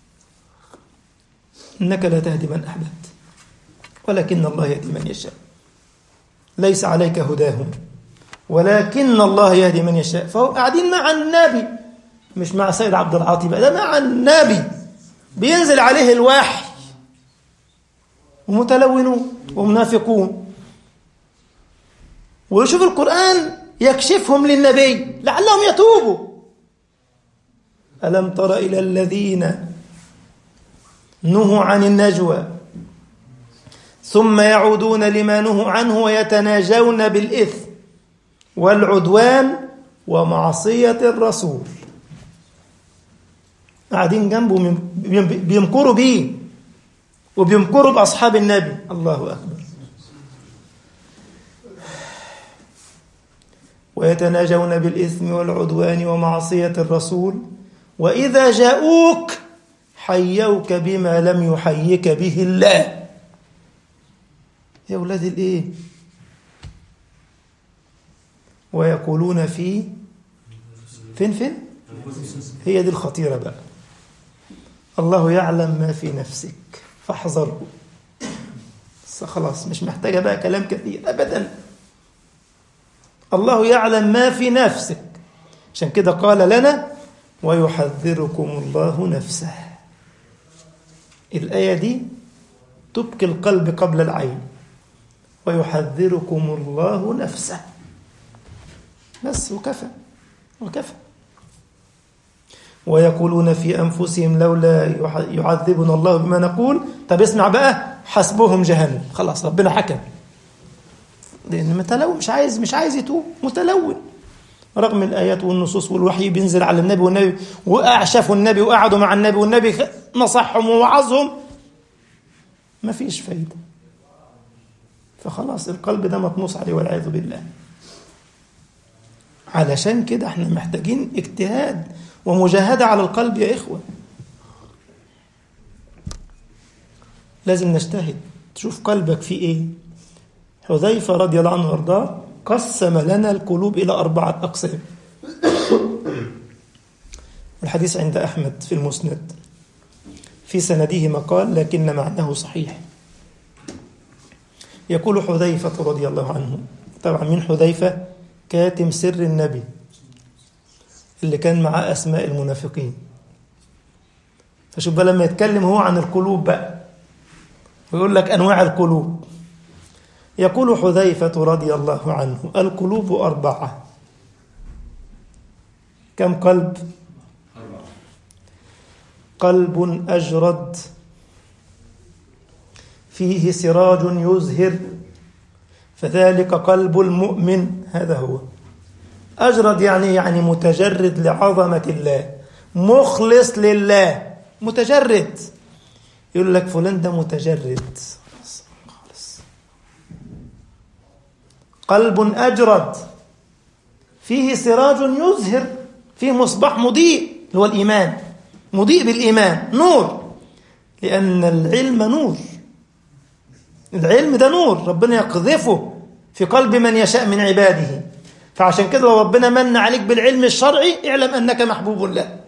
Speaker 1: إنك لا تهدي من أحببت ولكن الله يهدي من يشاء ليس عليك هداهم ولكن الله يهدي من يشاء فهو قاعدين مع النبي مش مع سيد عبد العاطي بقى ده مع النبي بينزل عليه الوحي ومتلونون ومنافقون ويشوف القرآن يكشفهم للنبي لعلهم يتوبوا ألم تر إلى الذين نهوا عن النجوى ثم يعودون لما نهوا عنه ويتناجون بالإثم والعدوان ومعصية الرسول قاعدين جنبه بيمكروا بيه وبيمكروا بأصحاب النبي الله أكبر ويتناجون بالإثم والعدوان ومعصية الرسول وإذا جاءوك حيوك بما لم يحيك به الله يا أولاد الإيه ويقولون في فين فين هي دي الخطيرة بقى الله يعلم ما في نفسك فاحذره خلاص مش محتاجة بقى كلام كثير أبدا الله يعلم ما في نفسك عشان كده قال لنا ويحذركم الله نفسه الآية دي تبكي القلب قبل العين ويحذركم الله نفسه بس وكفى وكفى ويقولون في أنفسهم لولا يعذبنا الله بما نقول طب اسمع بقى حسبهم جهنم خلاص ربنا حكم لأن متلون مش عايز مش عايز يتوب متلون رغم الآيات والنصوص والوحي بينزل على النبي والنبي وأعشفوا النبي وقعدوا مع النبي والنبي نصحهم ووعظهم ما فيش فايدة فخلاص القلب ده مطموس عليه والعياذ بالله علشان كده احنا محتاجين اجتهاد ومجاهدة على القلب يا إخوة لازم نجتهد تشوف قلبك فيه إيه حذيفة رضي الله عنه وارضاه قسم لنا القلوب إلى أربعة أقسام الحديث عند أحمد في المسند في سنده مقال لكن معناه صحيح يقول حذيفة رضي الله عنه طبعا من حذيفة كاتم سر النبي اللي كان معاه أسماء المنافقين فشوف بقى لما يتكلم هو عن القلوب بقى ويقول لك أنواع القلوب يقول حذيفة رضي الله عنه القلوب أربعة كم قلب قلب أجرد فيه سراج يزهر فذلك قلب المؤمن هذا هو أجرد يعني يعني متجرد لعظمة الله مخلص لله متجرد يقول لك فلان ده متجرد خالص قلب أجرد فيه سراج يزهر فيه مصباح مضيء اللي هو الإيمان مضيء بالإيمان نور لأن العلم نور العلم ده نور ربنا يقذفه في قلب من يشاء من عباده فعشان كده لو ربنا من عليك بالعلم الشرعي اعلم أنك محبوب له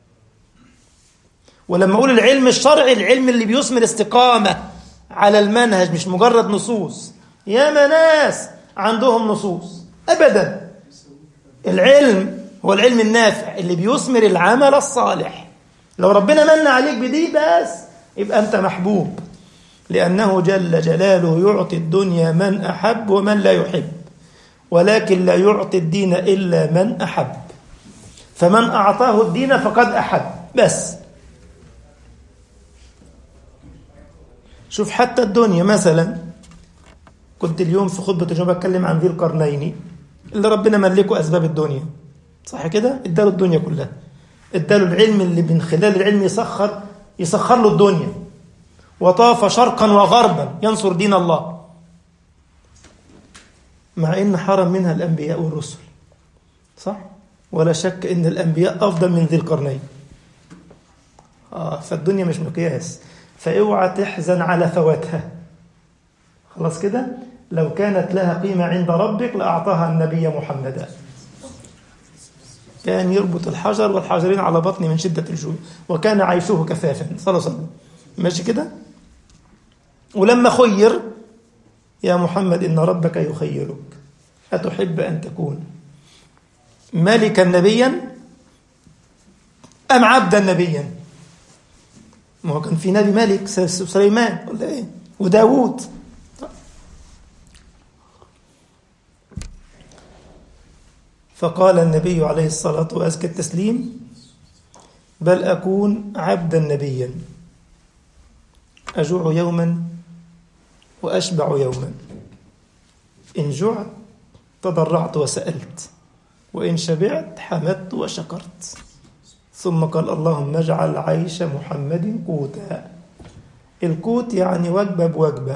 Speaker 1: ولما أقول العلم الشرعي العلم اللي بيثمر استقامة على المنهج مش مجرد نصوص يا ناس عندهم نصوص أبدا العلم هو العلم النافع اللي بيثمر العمل الصالح لو ربنا من عليك بدي بس يبقى أنت محبوب لأنه جل جلاله يعطي الدنيا من أحب ومن لا يحب ولكن لا يعطي الدين إلا من أحب فمن أعطاه الدين فقد أحب بس شوف حتى الدنيا مثلا كنت اليوم في خطبة الجمعة بتكلم عن ذي القرنين اللي ربنا ملكه أسباب الدنيا صح كده؟ اداله الدنيا كلها اداله العلم اللي من خلال العلم يسخر يسخر له الدنيا وطاف شرقا وغربا ينصر دين الله مع ان حرم منها الانبياء والرسل صح ولا شك ان الانبياء افضل من ذي القرنين اه فالدنيا مش مقياس فاوعى تحزن على فواتها خلاص كده لو كانت لها قيمة عند ربك لأعطاها النبي محمدا كان يربط الحجر والحجرين على بطنه من شدة الجوع وكان عيشه كفافا صلى الله عليه وسلم ماشي كده ولما خير يا محمد إن ربك يخيرك أتحب أن تكون ملكا نبيا أم عبدا نبيا ما هو كان في نبي ملك سليمان ولا إيه وداوود فقال النبي عليه الصلاة وأزكى التسليم بل أكون عبدا نبيا أجوع يوما وأشبع يوما إن جعت تضرعت وسألت وإن شبعت حمدت وشكرت ثم قال اللهم اجعل عيش محمد قوتا القوت يعني وجبة بوجبة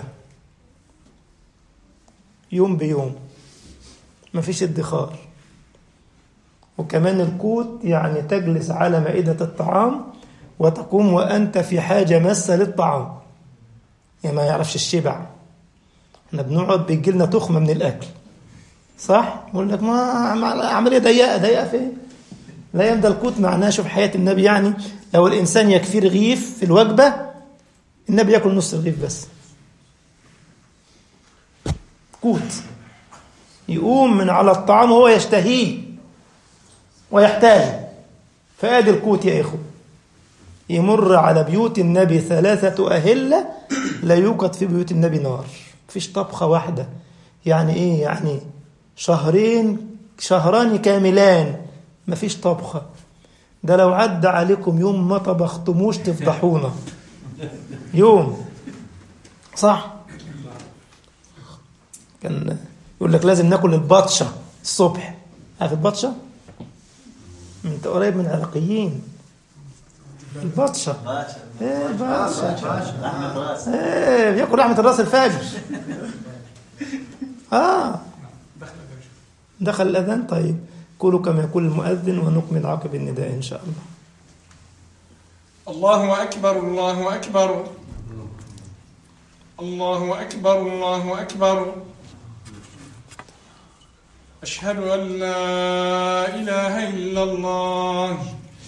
Speaker 1: يوم بيوم مفيش ادخار وكمان القوت يعني تجلس على مائدة الطعام وتقوم وأنت في حاجة مسة للطعام يعني ما يعرفش الشبع احنا بنقعد بيجي لنا تخمة من الأكل صح؟ يقول لك ما عملية ضيقة ضيقة فين؟ لا يمدى القوت معناه شوف حياة النبي يعني لو الإنسان يكفي رغيف في الوجبة النبي ياكل نص رغيف بس قوت يقوم من على الطعام وهو يشتهيه ويحتاج فادي القوت يا إخوة يمر على بيوت النبي ثلاثة أهلة لا يوقد في بيوت النبي نار مفيش طبخة واحدة يعني إيه يعني شهرين شهران كاملان مفيش طبخة ده لو عدى عليكم يوم ما طبختموش تفضحونا يوم صح كان يقول لك لازم ناكل البطشة الصبح عارف البطشة انت قريب من العراقيين البطشة ايه البطشة ايه بياكل لحمة الراس الفاجر اه دخل الأذان طيب قولوا كما يقول المؤذن ونكمل عقب النداء إن شاء الله
Speaker 2: الله أكبر الله أكبر الله أكبر الله أكبر أشهد أن لا إله إلا الله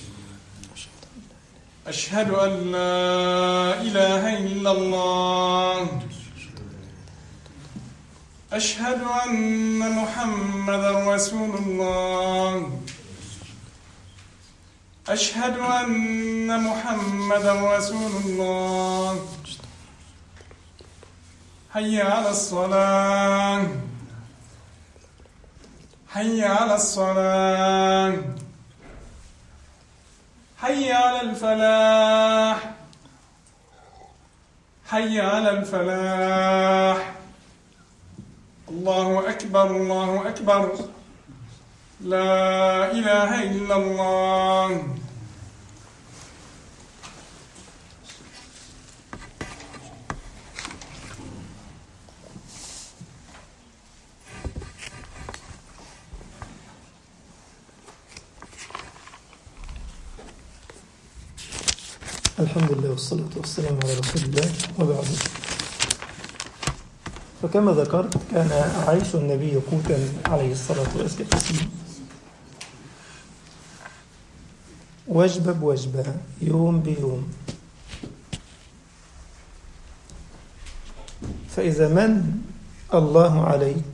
Speaker 2: أشهد أن لا إله إلا الله أشهد أن محمدا رسول الله أشهد أن محمدا رسول الله حي على الصلاة حي على الصلاة حي على الفلاح حي على الفلاح الله أكبر الله أكبر لا إله إلا الله
Speaker 1: الحمد لله والصلاة والسلام على رسول الله وبعد فكما ذكرت كان عيش النبي قوتا عليه الصلاة والسلام وجبة بوجبة يوم بيوم فإذا من الله عليك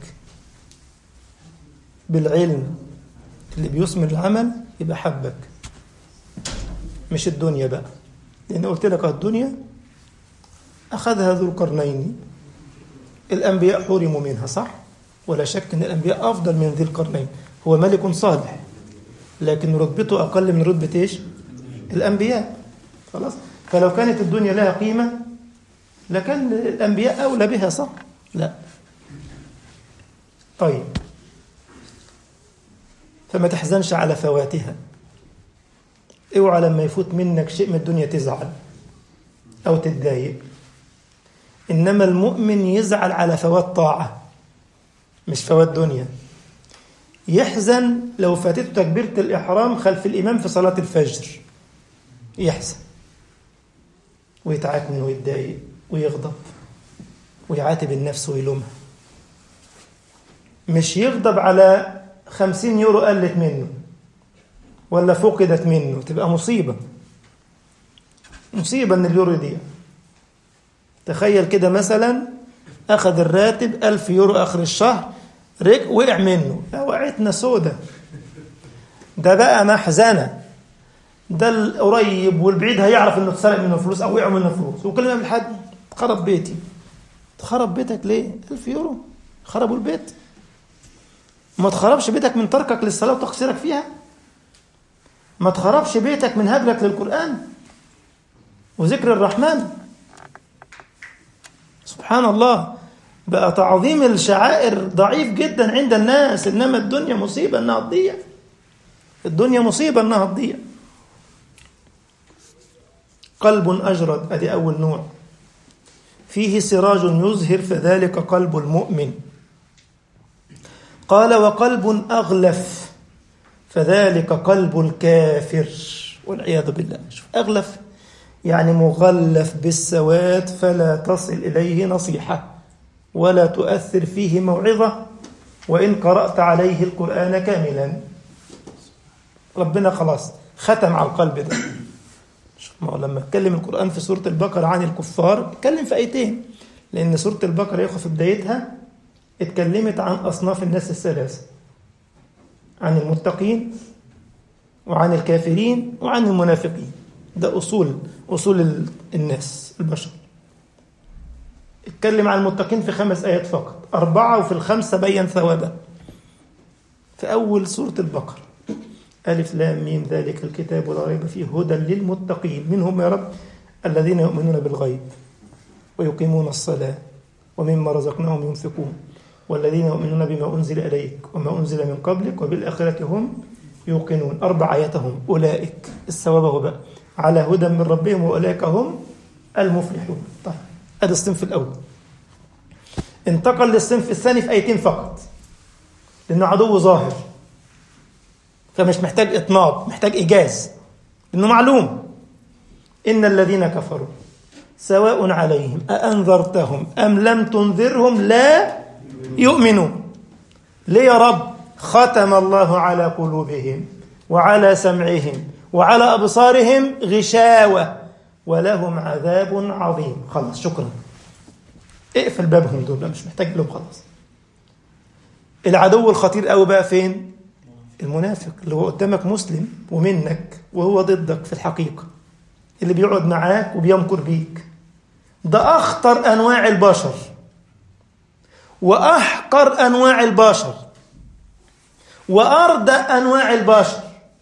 Speaker 1: بالعلم اللي بيثمر العمل يبقى حبك مش الدنيا بقى لأن قلت لك الدنيا أخذها ذو القرنين الأنبياء حرموا منها صح؟ ولا شك أن الأنبياء أفضل من ذي القرنين هو ملك صالح لكن رتبته أقل من رتبة إيش؟ الأنبياء خلاص؟ فلو كانت الدنيا لها قيمة لكان الأنبياء أولى بها صح؟ لا طيب فما تحزنش على فواتها اوعى لما يفوت منك شيء من الدنيا تزعل او تتضايق انما المؤمن يزعل على فوات طاعه مش فوات دنيا يحزن لو فاتته تكبيره الاحرام خلف الامام في صلاه الفجر يحزن ويتعكن ويتضايق ويغضب ويعاتب النفس ويلومها مش يغضب على خمسين يورو قلت منه ولا فقدت منه تبقى مصيبة مصيبة ان اليورو يضيع تخيل كده مثلا أخذ الراتب ألف يورو آخر الشهر رك وقع منه وقعتنا سودة ده بقى محزنة ده القريب والبعيد هيعرف انه اتسرق منه فلوس او وقع منه فلوس وكل ما يعمل حد خرب بيتي تخرب بيتك ليه؟ ألف يورو خربوا البيت ما تخربش بيتك من تركك للصلاة وتقصيرك فيها ما تخربش بيتك من هجرك للقرآن وذكر الرحمن سبحان الله بقى تعظيم الشعائر ضعيف جدا عند الناس إنما الدنيا مصيبة إنها تضيع الدنيا مصيبة إنها تضيع قلب أجرد أدي أول نوع فيه سراج يزهر فذلك قلب المؤمن قال وقلب أغلف فذلك قلب الكافر والعياذ بالله شوف أغلف يعني مغلف بالسواد فلا تصل إليه نصيحة ولا تؤثر فيه موعظة وإن قرأت عليه القرآن كاملا ربنا خلاص ختم على القلب ده ما هو لما اتكلم القرآن في سورة البقرة عن الكفار اتكلم في آيتين لأن سورة البقرة يا في بدايتها اتكلمت عن أصناف الناس الثلاثة عن المتقين وعن الكافرين وعن المنافقين ده أصول أصول الناس البشر اتكلم عن المتقين في خمس آيات فقط أربعة وفي الخمسة بين ثوابا في أول سورة البقرة ألف لام ميم ذلك الكتاب لا ريب فيه هدى للمتقين منهم يا رب الذين يؤمنون بالغيب ويقيمون الصلاة ومما رزقناهم ينفقون والذين يؤمنون بما أنزل إليك وما أنزل من قبلك وبالآخرة هم يوقنون أربع آياتهم أولئك الثواب بقى على هدى من ربهم وأولئك هم المفلحون طيب هذا الصنف الأول انتقل للصنف الثاني في آيتين فقط لأنه عدو ظاهر فمش محتاج إطناب محتاج إيجاز لأنه معلوم إن الذين كفروا سواء عليهم أأنذرتهم أم لم تنذرهم لا يؤمنون ليه يا رب ختم الله على قلوبهم وعلى سمعهم وعلى أبصارهم غشاوة ولهم عذاب عظيم خلاص شكرا اقفل بابهم دول مش محتاج لهم خلاص العدو الخطير قوي بقى فين المنافق اللي هو قدامك مسلم ومنك وهو ضدك في الحقيقة اللي بيقعد معاك وبيمكر بيك ده أخطر أنواع البشر وأحقر أنواع البشر وأردى أنواع البشر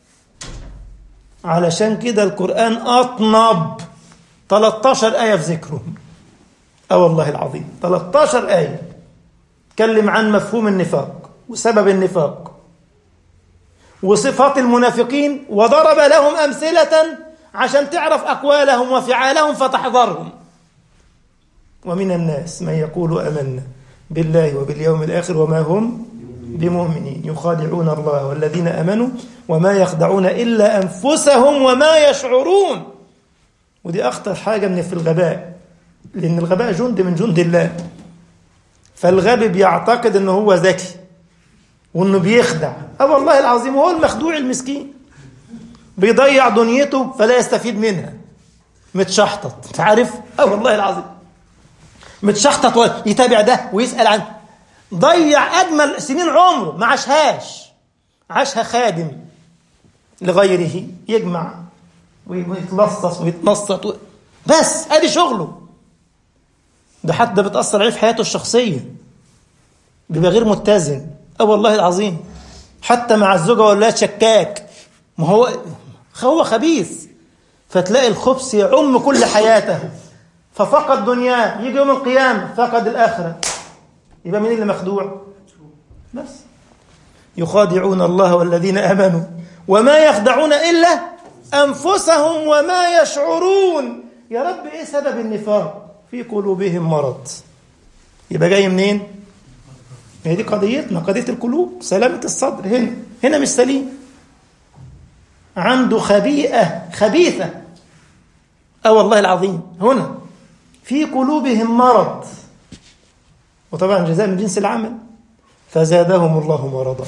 Speaker 1: علشان كده القرآن أطنب 13 آية في ذكرهم أه والله العظيم 13 آية تكلم عن مفهوم النفاق وسبب النفاق وصفات المنافقين وضرب لهم أمثلة عشان تعرف أقوالهم وفعالهم فتحذرهم ومن الناس من يقول أمنا بالله وباليوم الآخر وما هم بمؤمنين يخادعون الله والذين امنوا وما يخدعون الا انفسهم وما يشعرون ودي اخطر حاجه من في الغباء لان الغباء جند من جند الله فالغبي بيعتقد انه هو ذكي وانه بيخدع اه والله العظيم هو المخدوع المسكين بيضيع دنيته فلا يستفيد منها متشحطط انت عارف اه والله العظيم متشحطط يتابع ده ويسال عنه ضيع اجمل سنين عمره ما عاشهاش عاشها خادم لغيره يجمع ويتلصص ويتنصت و... بس ادي شغله ده حتى بتاثر عليه في حياته الشخصيه بيبقى غير متزن اه والله العظيم حتى مع الزوجه ولا شكاك ما هو هو خبيث فتلاقي الخبث يعم كل حياته ففقد دنياه يجي يوم القيامه فقد الاخره يبقى مين اللي مخدوع بس يخادعون الله والذين امنوا وما يخدعون الا انفسهم وما يشعرون يا رب ايه سبب النفاق في قلوبهم مرض يبقى جاي منين هي دي قضيتنا قضيه القلوب سلامه الصدر هنا هنا مش سليم عنده خبيئه خبيثه اه والله العظيم هنا في قلوبهم مرض وطبعا جزاء من جنس العمل فزادهم الله مرضا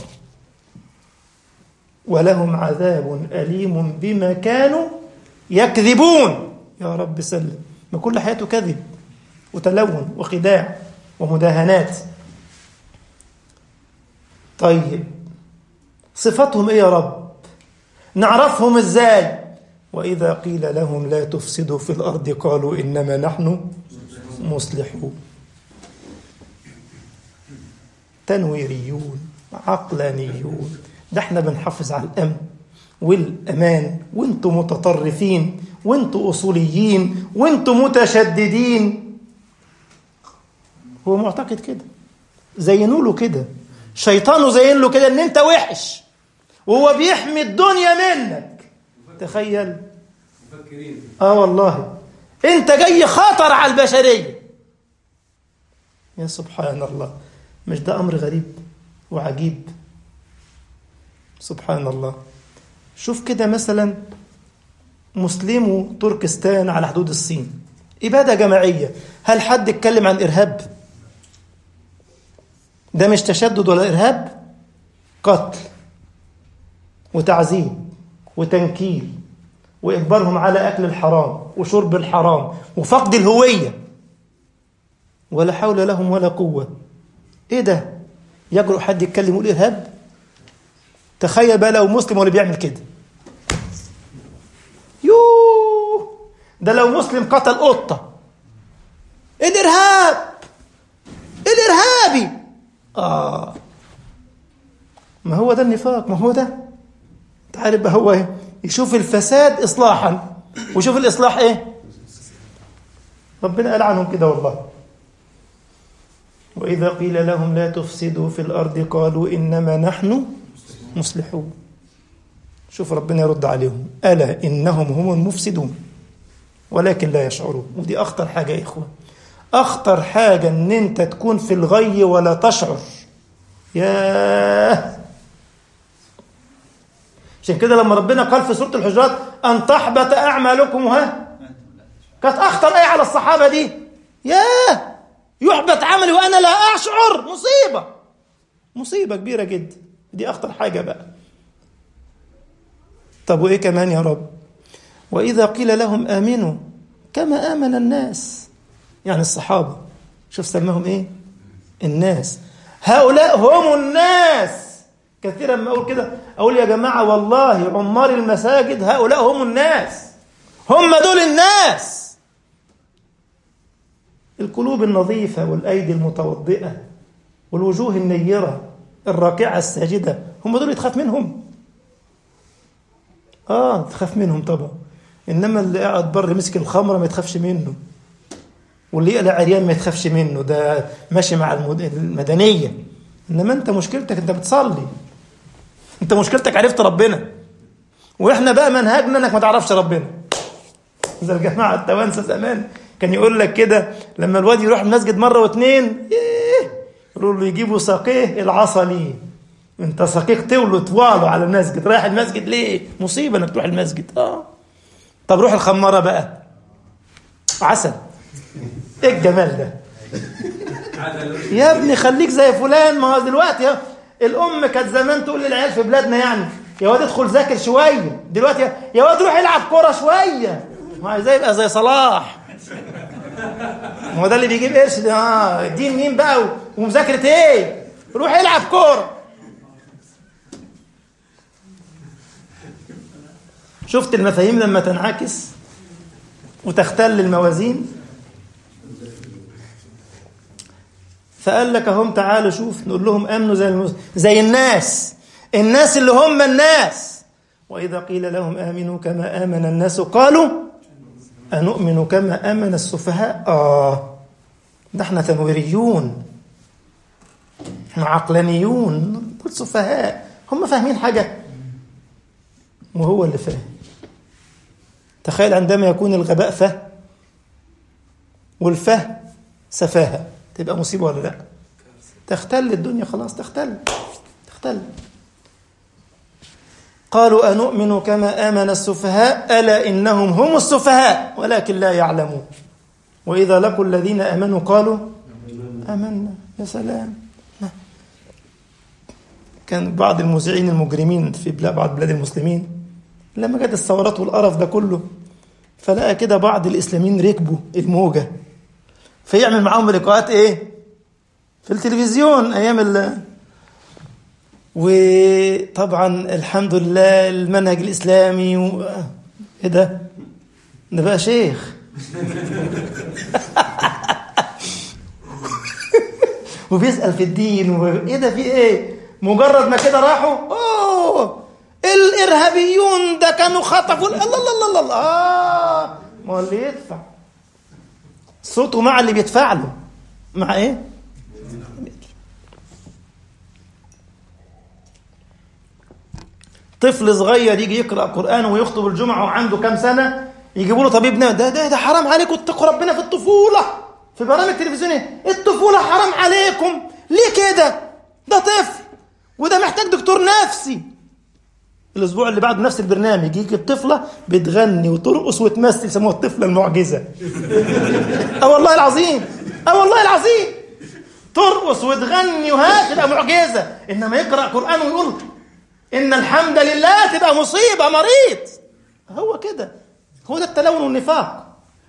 Speaker 1: ولهم عذاب أليم بما كانوا يكذبون يا رب سلم ما كل حياته كذب وتلون وخداع ومداهنات طيب صفتهم ايه يا رب نعرفهم ازاي واذا قيل لهم لا تفسدوا في الارض قالوا انما نحن مصلحون تنويريون عقلانيون ده احنا بنحافظ على الامن والامان وانتم متطرفين وانتم اصوليين وانتم متشددين هو معتقد كده زينوا له كده شيطانه زين له كده ان انت وحش وهو بيحمي الدنيا منك تخيل
Speaker 2: مفكرين
Speaker 1: اه والله انت جاي خطر على البشريه يا سبحان الله مش ده امر غريب وعجيب سبحان الله شوف كده مثلا مسلمو تركستان على حدود الصين إبادة جماعية هل حد اتكلم عن إرهاب ده مش تشدد ولا إرهاب قتل وتعذيب وتنكيل وإجبارهم على أكل الحرام وشرب الحرام وفقد الهوية ولا حول لهم ولا قوة إيه ده يجرؤ حد يتكلم يقول إرهاب تخيل بقى لو مسلم هو اللي بيعمل كده يوه ده لو مسلم قتل قطة ايه الارهاب ايه الارهابي اه ما هو ده النفاق ما هو ده انت عارف بقى هو ايه يشوف الفساد اصلاحا ويشوف الاصلاح ايه ربنا قال عنهم كده والله واذا قيل لهم لا تفسدوا في الارض قالوا انما نحن مصلحون شوف ربنا يرد عليهم ألا إنهم هم المفسدون ولكن لا يشعرون ودي أخطر حاجة يا إخوة أخطر حاجة إن أنت تكون في الغي ولا تشعر ياه عشان كده لما ربنا قال في سورة الحجرات أن تحبط أعمالكم ها كانت أخطر آية على الصحابة دي ياه يحبط عملي وأنا لا أشعر مصيبة مصيبة كبيرة جدا دي أخطر حاجة بقى طب وإيه كمان يا رب وإذا قيل لهم آمنوا كما آمن الناس يعني الصحابة شوف سماهم إيه الناس هؤلاء هم الناس كثيرا ما أقول كده أقول يا جماعة والله عمار المساجد هؤلاء هم الناس هم دول الناس القلوب النظيفة والأيدي المتوضئة والوجوه النيرة الراكعة الساجدة هم دول تخاف منهم اه تخاف منهم طبعا انما اللي قاعد بره مسك الخمره ما يتخافش منه واللي يقلع عريان ما يتخافش منه ده ماشي مع المد... المدنيه انما انت مشكلتك انت بتصلي انت مشكلتك عرفت ربنا واحنا بقى منهجنا انك ما تعرفش ربنا زي الجماعه التوانسه زمان كان يقول لك كده لما الواد يروح المسجد مره واثنين يقولوا له يجيبوا ساقيه العصا ليه انت ساقيك تولوا طواله على المسجد رايح المسجد ليه مصيبه انك تروح المسجد اه طب روح الخماره بقى عسل ايه الجمال ده يا ابني خليك زي فلان ما هو دلوقتي يا الام كانت زمان تقول للعيال في بلادنا يعني يا واد ادخل ذاكر شويه دلوقتي يا واد روح العب كوره شويه ما عايز يبقى زي صلاح ما هو ده اللي بيجيب قرش ده اه دين مين بقى ومذاكره ايه روح العب كوره شفت المفاهيم لما تنعكس وتختل الموازين فقال لك اهم تعالوا شوف نقول لهم امنوا زي المس... زي الناس الناس اللي هم الناس واذا قيل لهم امنوا كما امن الناس قالوا انؤمن كما امن السفهاء اه ده احنا تنويريون احنا عقلانيون دول سفهاء هم فاهمين حاجه وهو اللي فاهم تخيل عندما يكون الغباء فه والفه سفاهه تبقى مصيبه ولا لا تختل الدنيا خلاص تختل تختل قالوا أنؤمن كما آمن السفهاء ألا إنهم هم السفهاء ولكن لا يعلمون وإذا لقوا الذين آمنوا قالوا آمنا يا سلام كان بعض المذيعين المجرمين في بعض بلاد المسلمين لما جت الثورات والقرف ده كله فلقى كده بعض الإسلاميين ركبوا الموجة فيعمل معاهم لقاءات إيه في التلفزيون أيام ال وطبعا الحمد لله المنهج الإسلامي و... إيه ده؟ ده بقى شيخ وبيسأل في الدين وإيه ده في إيه؟ مجرد ما كده راحوا أوه الإرهابيون ده كانوا خطفوا الله الله الله الله آه ما هو اللي يدفع صوته مع اللي بيدفع له مع إيه؟ طفل صغير يجي يقرا قران ويخطب الجمعه وعنده كام سنه يجيبوا له طبيب ده ده ده حرام عليكم اتقوا ربنا في الطفوله في برامج تلفزيونيه الطفوله حرام عليكم ليه كده ده طفل وده محتاج دكتور نفسي الاسبوع اللي بعده نفس البرنامج يجي الطفله بتغني وترقص وتمثل يسموها الطفله المعجزه اه والله العظيم اه والله العظيم ترقص وتغني وها تبقى معجزه انما يقرا قران ويقول إن الحمد لله تبقى مصيبة مريض هو كده هو ده التلون والنفاق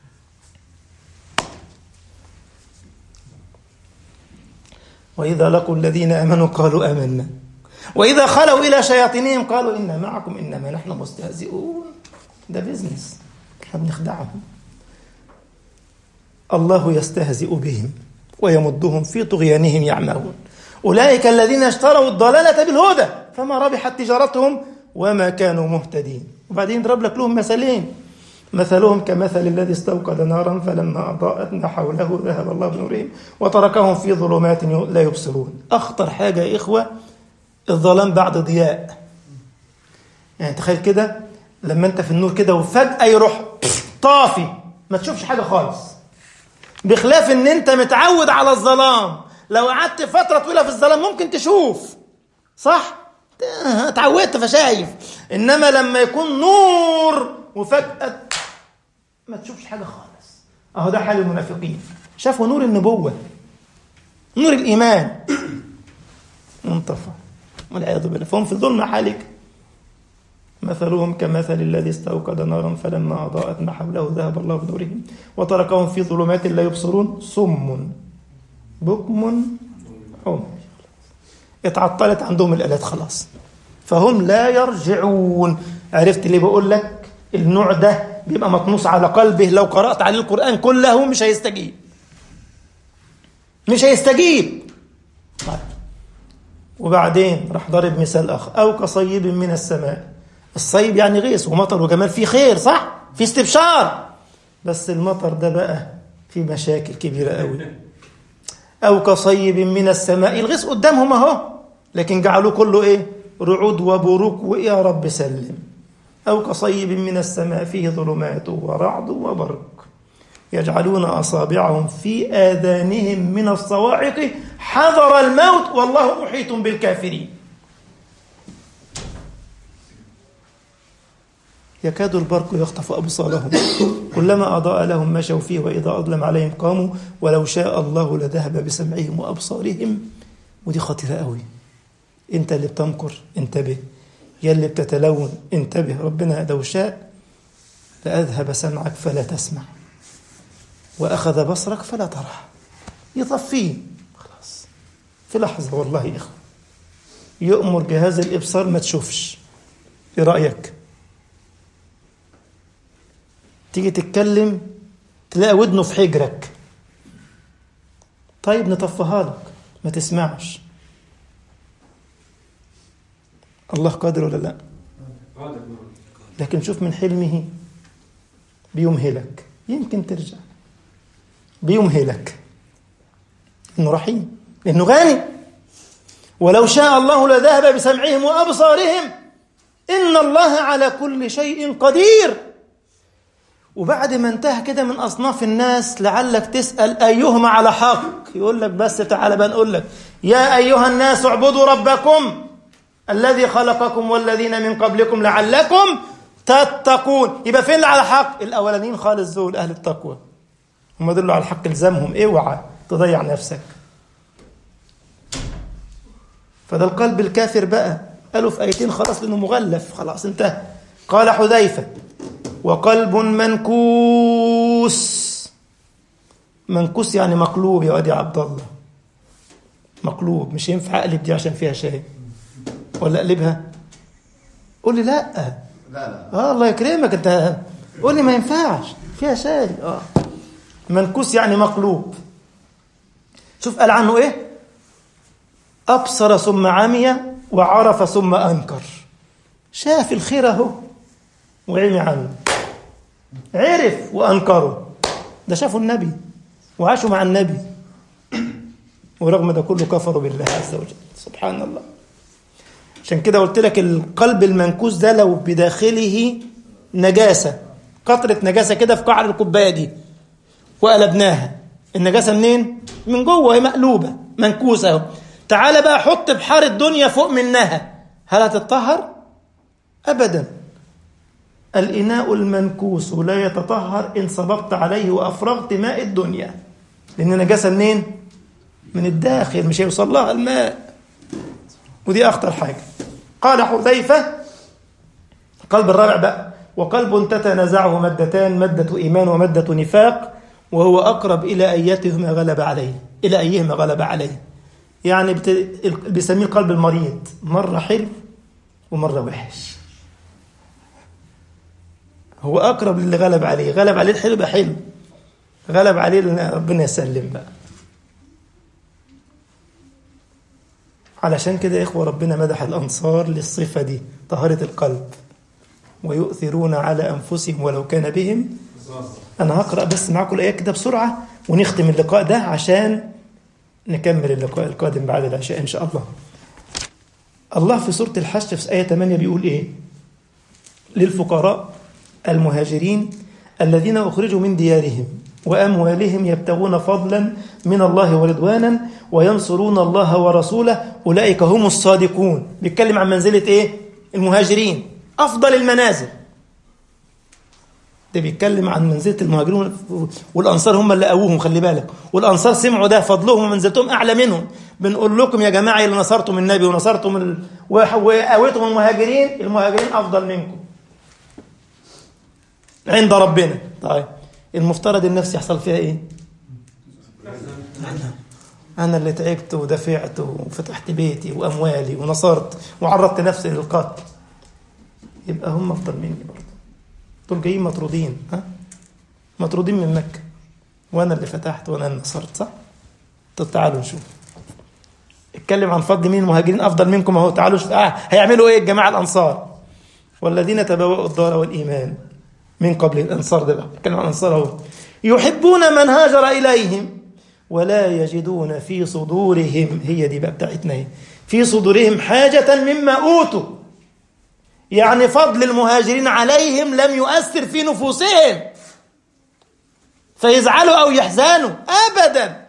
Speaker 1: وإذا لقوا الذين آمنوا قالوا آمنا وإذا خلوا إلى شياطينهم قالوا إنا معكم إنما نحن مستهزئون ده بيزنس احنا بنخدعهم الله يستهزئ بهم ويمدهم في طغيانهم يعمهون أولئك الذين اشتروا الضلالة بالهدى فما ربحت تجارتهم وما كانوا مهتدين وبعدين ضرب لك لهم مثلين مثلهم كمثل الذي استوقد نارا فلما أضاءت ما حوله ذهب الله بنورهم وتركهم في ظلمات لا يبصرون أخطر حاجة يا إخوة الظلام بعد ضياء يعني تخيل كده لما أنت في النور كده وفجأة يروح طافي ما تشوفش حاجة خالص بخلاف ان انت متعود على الظلام لو قعدت فترة طويلة في الظلام ممكن تشوف صح؟ اتعودت فشايف انما لما يكون نور وفجأة ما تشوفش حاجة خالص اهو ده حال المنافقين شافوا نور النبوة نور الإيمان انطفى والعياذ بالله فهم في الظلم حالك مثلهم كمثل الذي استوقد نارا فلما أضاءت ما حوله ذهب الله بنورهم وتركهم في ظلمات لا يبصرون صم بكم عمي اتعطلت عندهم الآلات خلاص فهم لا يرجعون عرفت ليه بقول لك النوع ده بيبقى مطموس على قلبه لو قرأت عليه القرآن كله مش هيستجيب مش هيستجيب طيب. وبعدين راح ضرب مثال آخر أو كصيب من السماء الصيب يعني غيث ومطر وكمان في خير صح في استبشار بس المطر ده بقى في مشاكل كبيرة قوي أو كصيب من السماء الغيث قدامهم أهو لكن جعلوه كله إيه رعود وبروق ويا رب سلم أو كصيب من السماء فيه ظلمات ورعد وبرق يجعلون أصابعهم في آذانهم من الصواعق حذر الموت والله محيط بالكافرين يكاد البرق يخطف أبصارهم كلما أضاء لهم مشوا فيه وإذا أظلم عليهم قاموا ولو شاء الله لذهب بسمعهم وأبصارهم ودي خطيرة قوي أنت اللي بتمكر انتبه يا اللي بتتلون انتبه ربنا لو شاء لأذهب سمعك فلا تسمع وأخذ بصرك فلا ترى يطفيه خلاص في لحظة والله يا إخوة يؤمر جهاز الإبصار ما تشوفش إيه رأيك؟ تيجي تتكلم تلاقي ودنه في حجرك طيب نطفها لك ما تسمعش الله قادر ولا لا لكن شوف من حلمه بيمهلك يمكن ترجع بيمهلك انه رحيم لانه غني ولو شاء الله لذهب بسمعهم وابصارهم ان الله على كل شيء قدير وبعد ما انتهى كده من اصناف الناس لعلك تسال ايهما على حق يقول لك بس تعالى بقى نقول لك يا ايها الناس اعبدوا ربكم الذي خلقكم والذين من قبلكم لعلكم تتقون يبقى فين اللي على حق الاولانيين خالص دول اهل التقوى هم دول على الحق الزمهم اوعى تضيع نفسك فده القلب الكافر بقى قالوا في ايتين خلاص لانه مغلف خلاص انتهى قال حذيفه وقلب منكوس منكوس يعني مقلوب يا وادي عبد الله مقلوب مش ينفع اقلب دي عشان فيها شاي ولا اقلبها قول لي لا
Speaker 3: لا لا
Speaker 1: اه الله يكرمك انت قول لي ما ينفعش فيها شاي اه منكوس يعني مقلوب شوف قال عنه ايه ابصر ثم عمي وعرف ثم انكر شاف الخير اهو وعمي عنه عرف وانكره ده شافوا النبي وعاشوا مع النبي ورغم ده كله كفروا بالله عز وجل سبحان الله عشان كده قلت لك القلب المنكوس ده لو بداخله نجاسة قطرة نجاسة كده في قعر الكوباية دي وقلبناها النجاسة منين؟ من جوه هي مقلوبة منكوسة اهو تعالى بقى حط بحار الدنيا فوق منها هل هتتطهر؟ أبدا الإناء المنكوس لا يتطهر إن صببت عليه وأفرغت ماء الدنيا لأن نجاسة منين؟ من الداخل مش هيوصل لها الماء ودي أخطر حاجة قال حذيفة قلب الرابع بقى وقلب تتنازعه مادتان مادة إيمان ومادة نفاق وهو أقرب إلى أيتهما غلب عليه إلى أيهما غلب عليه يعني بت... بيسميه القلب المريض مرة حلو ومرة وحش هو أقرب للي غلب عليه غلب عليه الحلو يبقى حلو غلب عليه لأن ربنا يسلم بقى علشان كده يا إخوة ربنا مدح الأنصار للصفة دي طهارة القلب ويؤثرون على أنفسهم ولو كان بهم أنا هقرأ بس معاكم الآيات كده بسرعة ونختم اللقاء ده عشان نكمل اللقاء القادم بعد العشاء إن شاء الله الله في سورة الحشر في آية 8 بيقول إيه للفقراء المهاجرين الذين أخرجوا من ديارهم وأموالهم يبتغون فضلا من الله ورضوانا وينصرون الله ورسوله أولئك هم الصادقون بيتكلم عن منزلة إيه المهاجرين أفضل المنازل ده بيتكلم عن منزلة المهاجرين والأنصار هم اللي قووهم خلي بالك والأنصار سمعوا ده فضلهم ومنزلتهم أعلى منهم بنقول لكم يا جماعة اللي نصرتم النبي ونصرتم ال... وقويتم المهاجرين المهاجرين أفضل منكم عند ربنا طيب المفترض النفس يحصل فيها ايه أنا أنا اللي تعبت ودفعت وفتحت بيتي وأموالي ونصرت وعرضت نفسي للقتل يبقى هم أفضل مني برضه دول جايين مطرودين ها مطرودين من مكة وأنا اللي فتحت وأنا اللي نصرت صح؟ طب تعالوا نشوف اتكلم عن فضل مين المهاجرين أفضل منكم أهو تعالوا شوف آه هيعملوا إيه الجماعة الأنصار والذين تبوأوا الدار والإيمان من قبل الأنصار ده بقى اتكلم عن الأنصار أهو يحبون من هاجر إليهم ولا يجدون في صدورهم هي دي بقى بتاعتنا اهي في صدورهم حاجة مما أوتوا يعني فضل المهاجرين عليهم لم يؤثر في نفوسهم فيزعلوا أو يحزنوا أبدا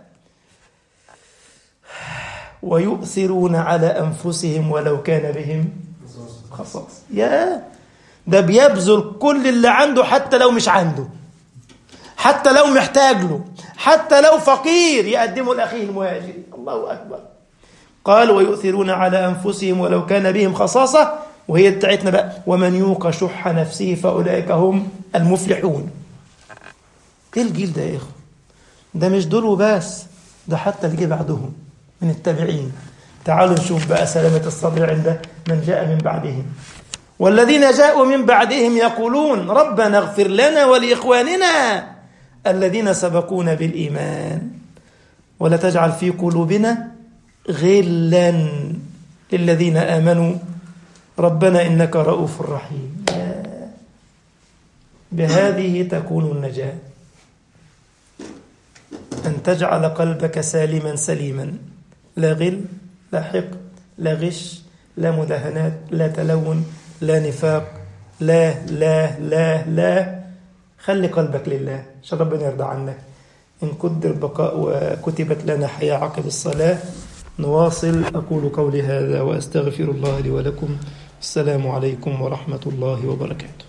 Speaker 1: ويؤثرون على أنفسهم ولو كان بهم خصاص يا ده بيبذل كل اللي عنده حتى لو مش عنده حتى لو محتاج له حتى لو فقير يقدمه لأخيه المهاجر الله أكبر قال ويؤثرون على أنفسهم ولو كان بهم خصاصة وهي بتاعتنا بقى ومن يوق شح نفسه فأولئك هم المفلحون ايه الجيل ده يا اخو ده مش دول وبس ده حتى اللي جه بعدهم من التابعين تعالوا نشوف بقى سلامة الصدر عند من جاء من بعدهم والذين جاءوا من بعدهم يقولون ربنا اغفر لنا ولإخواننا الذين سبقونا بالإيمان ولا تجعل في قلوبنا غلا للذين آمنوا ربنا إنك رؤوف رحيم بهذه تكون النجاة أن تجعل قلبك سالما سليما لا غل لا حقد لا غش لا مداهنات لا تلون لا نفاق لا لا لا لا خلي قلبك لله عشان ربنا يرضى عنك إن قدر البقاء وكتبت لنا حياة عقب الصلاة نواصل أقول قولي هذا وأستغفر الله لي ولكم السلام عليكم ورحمة الله وبركاته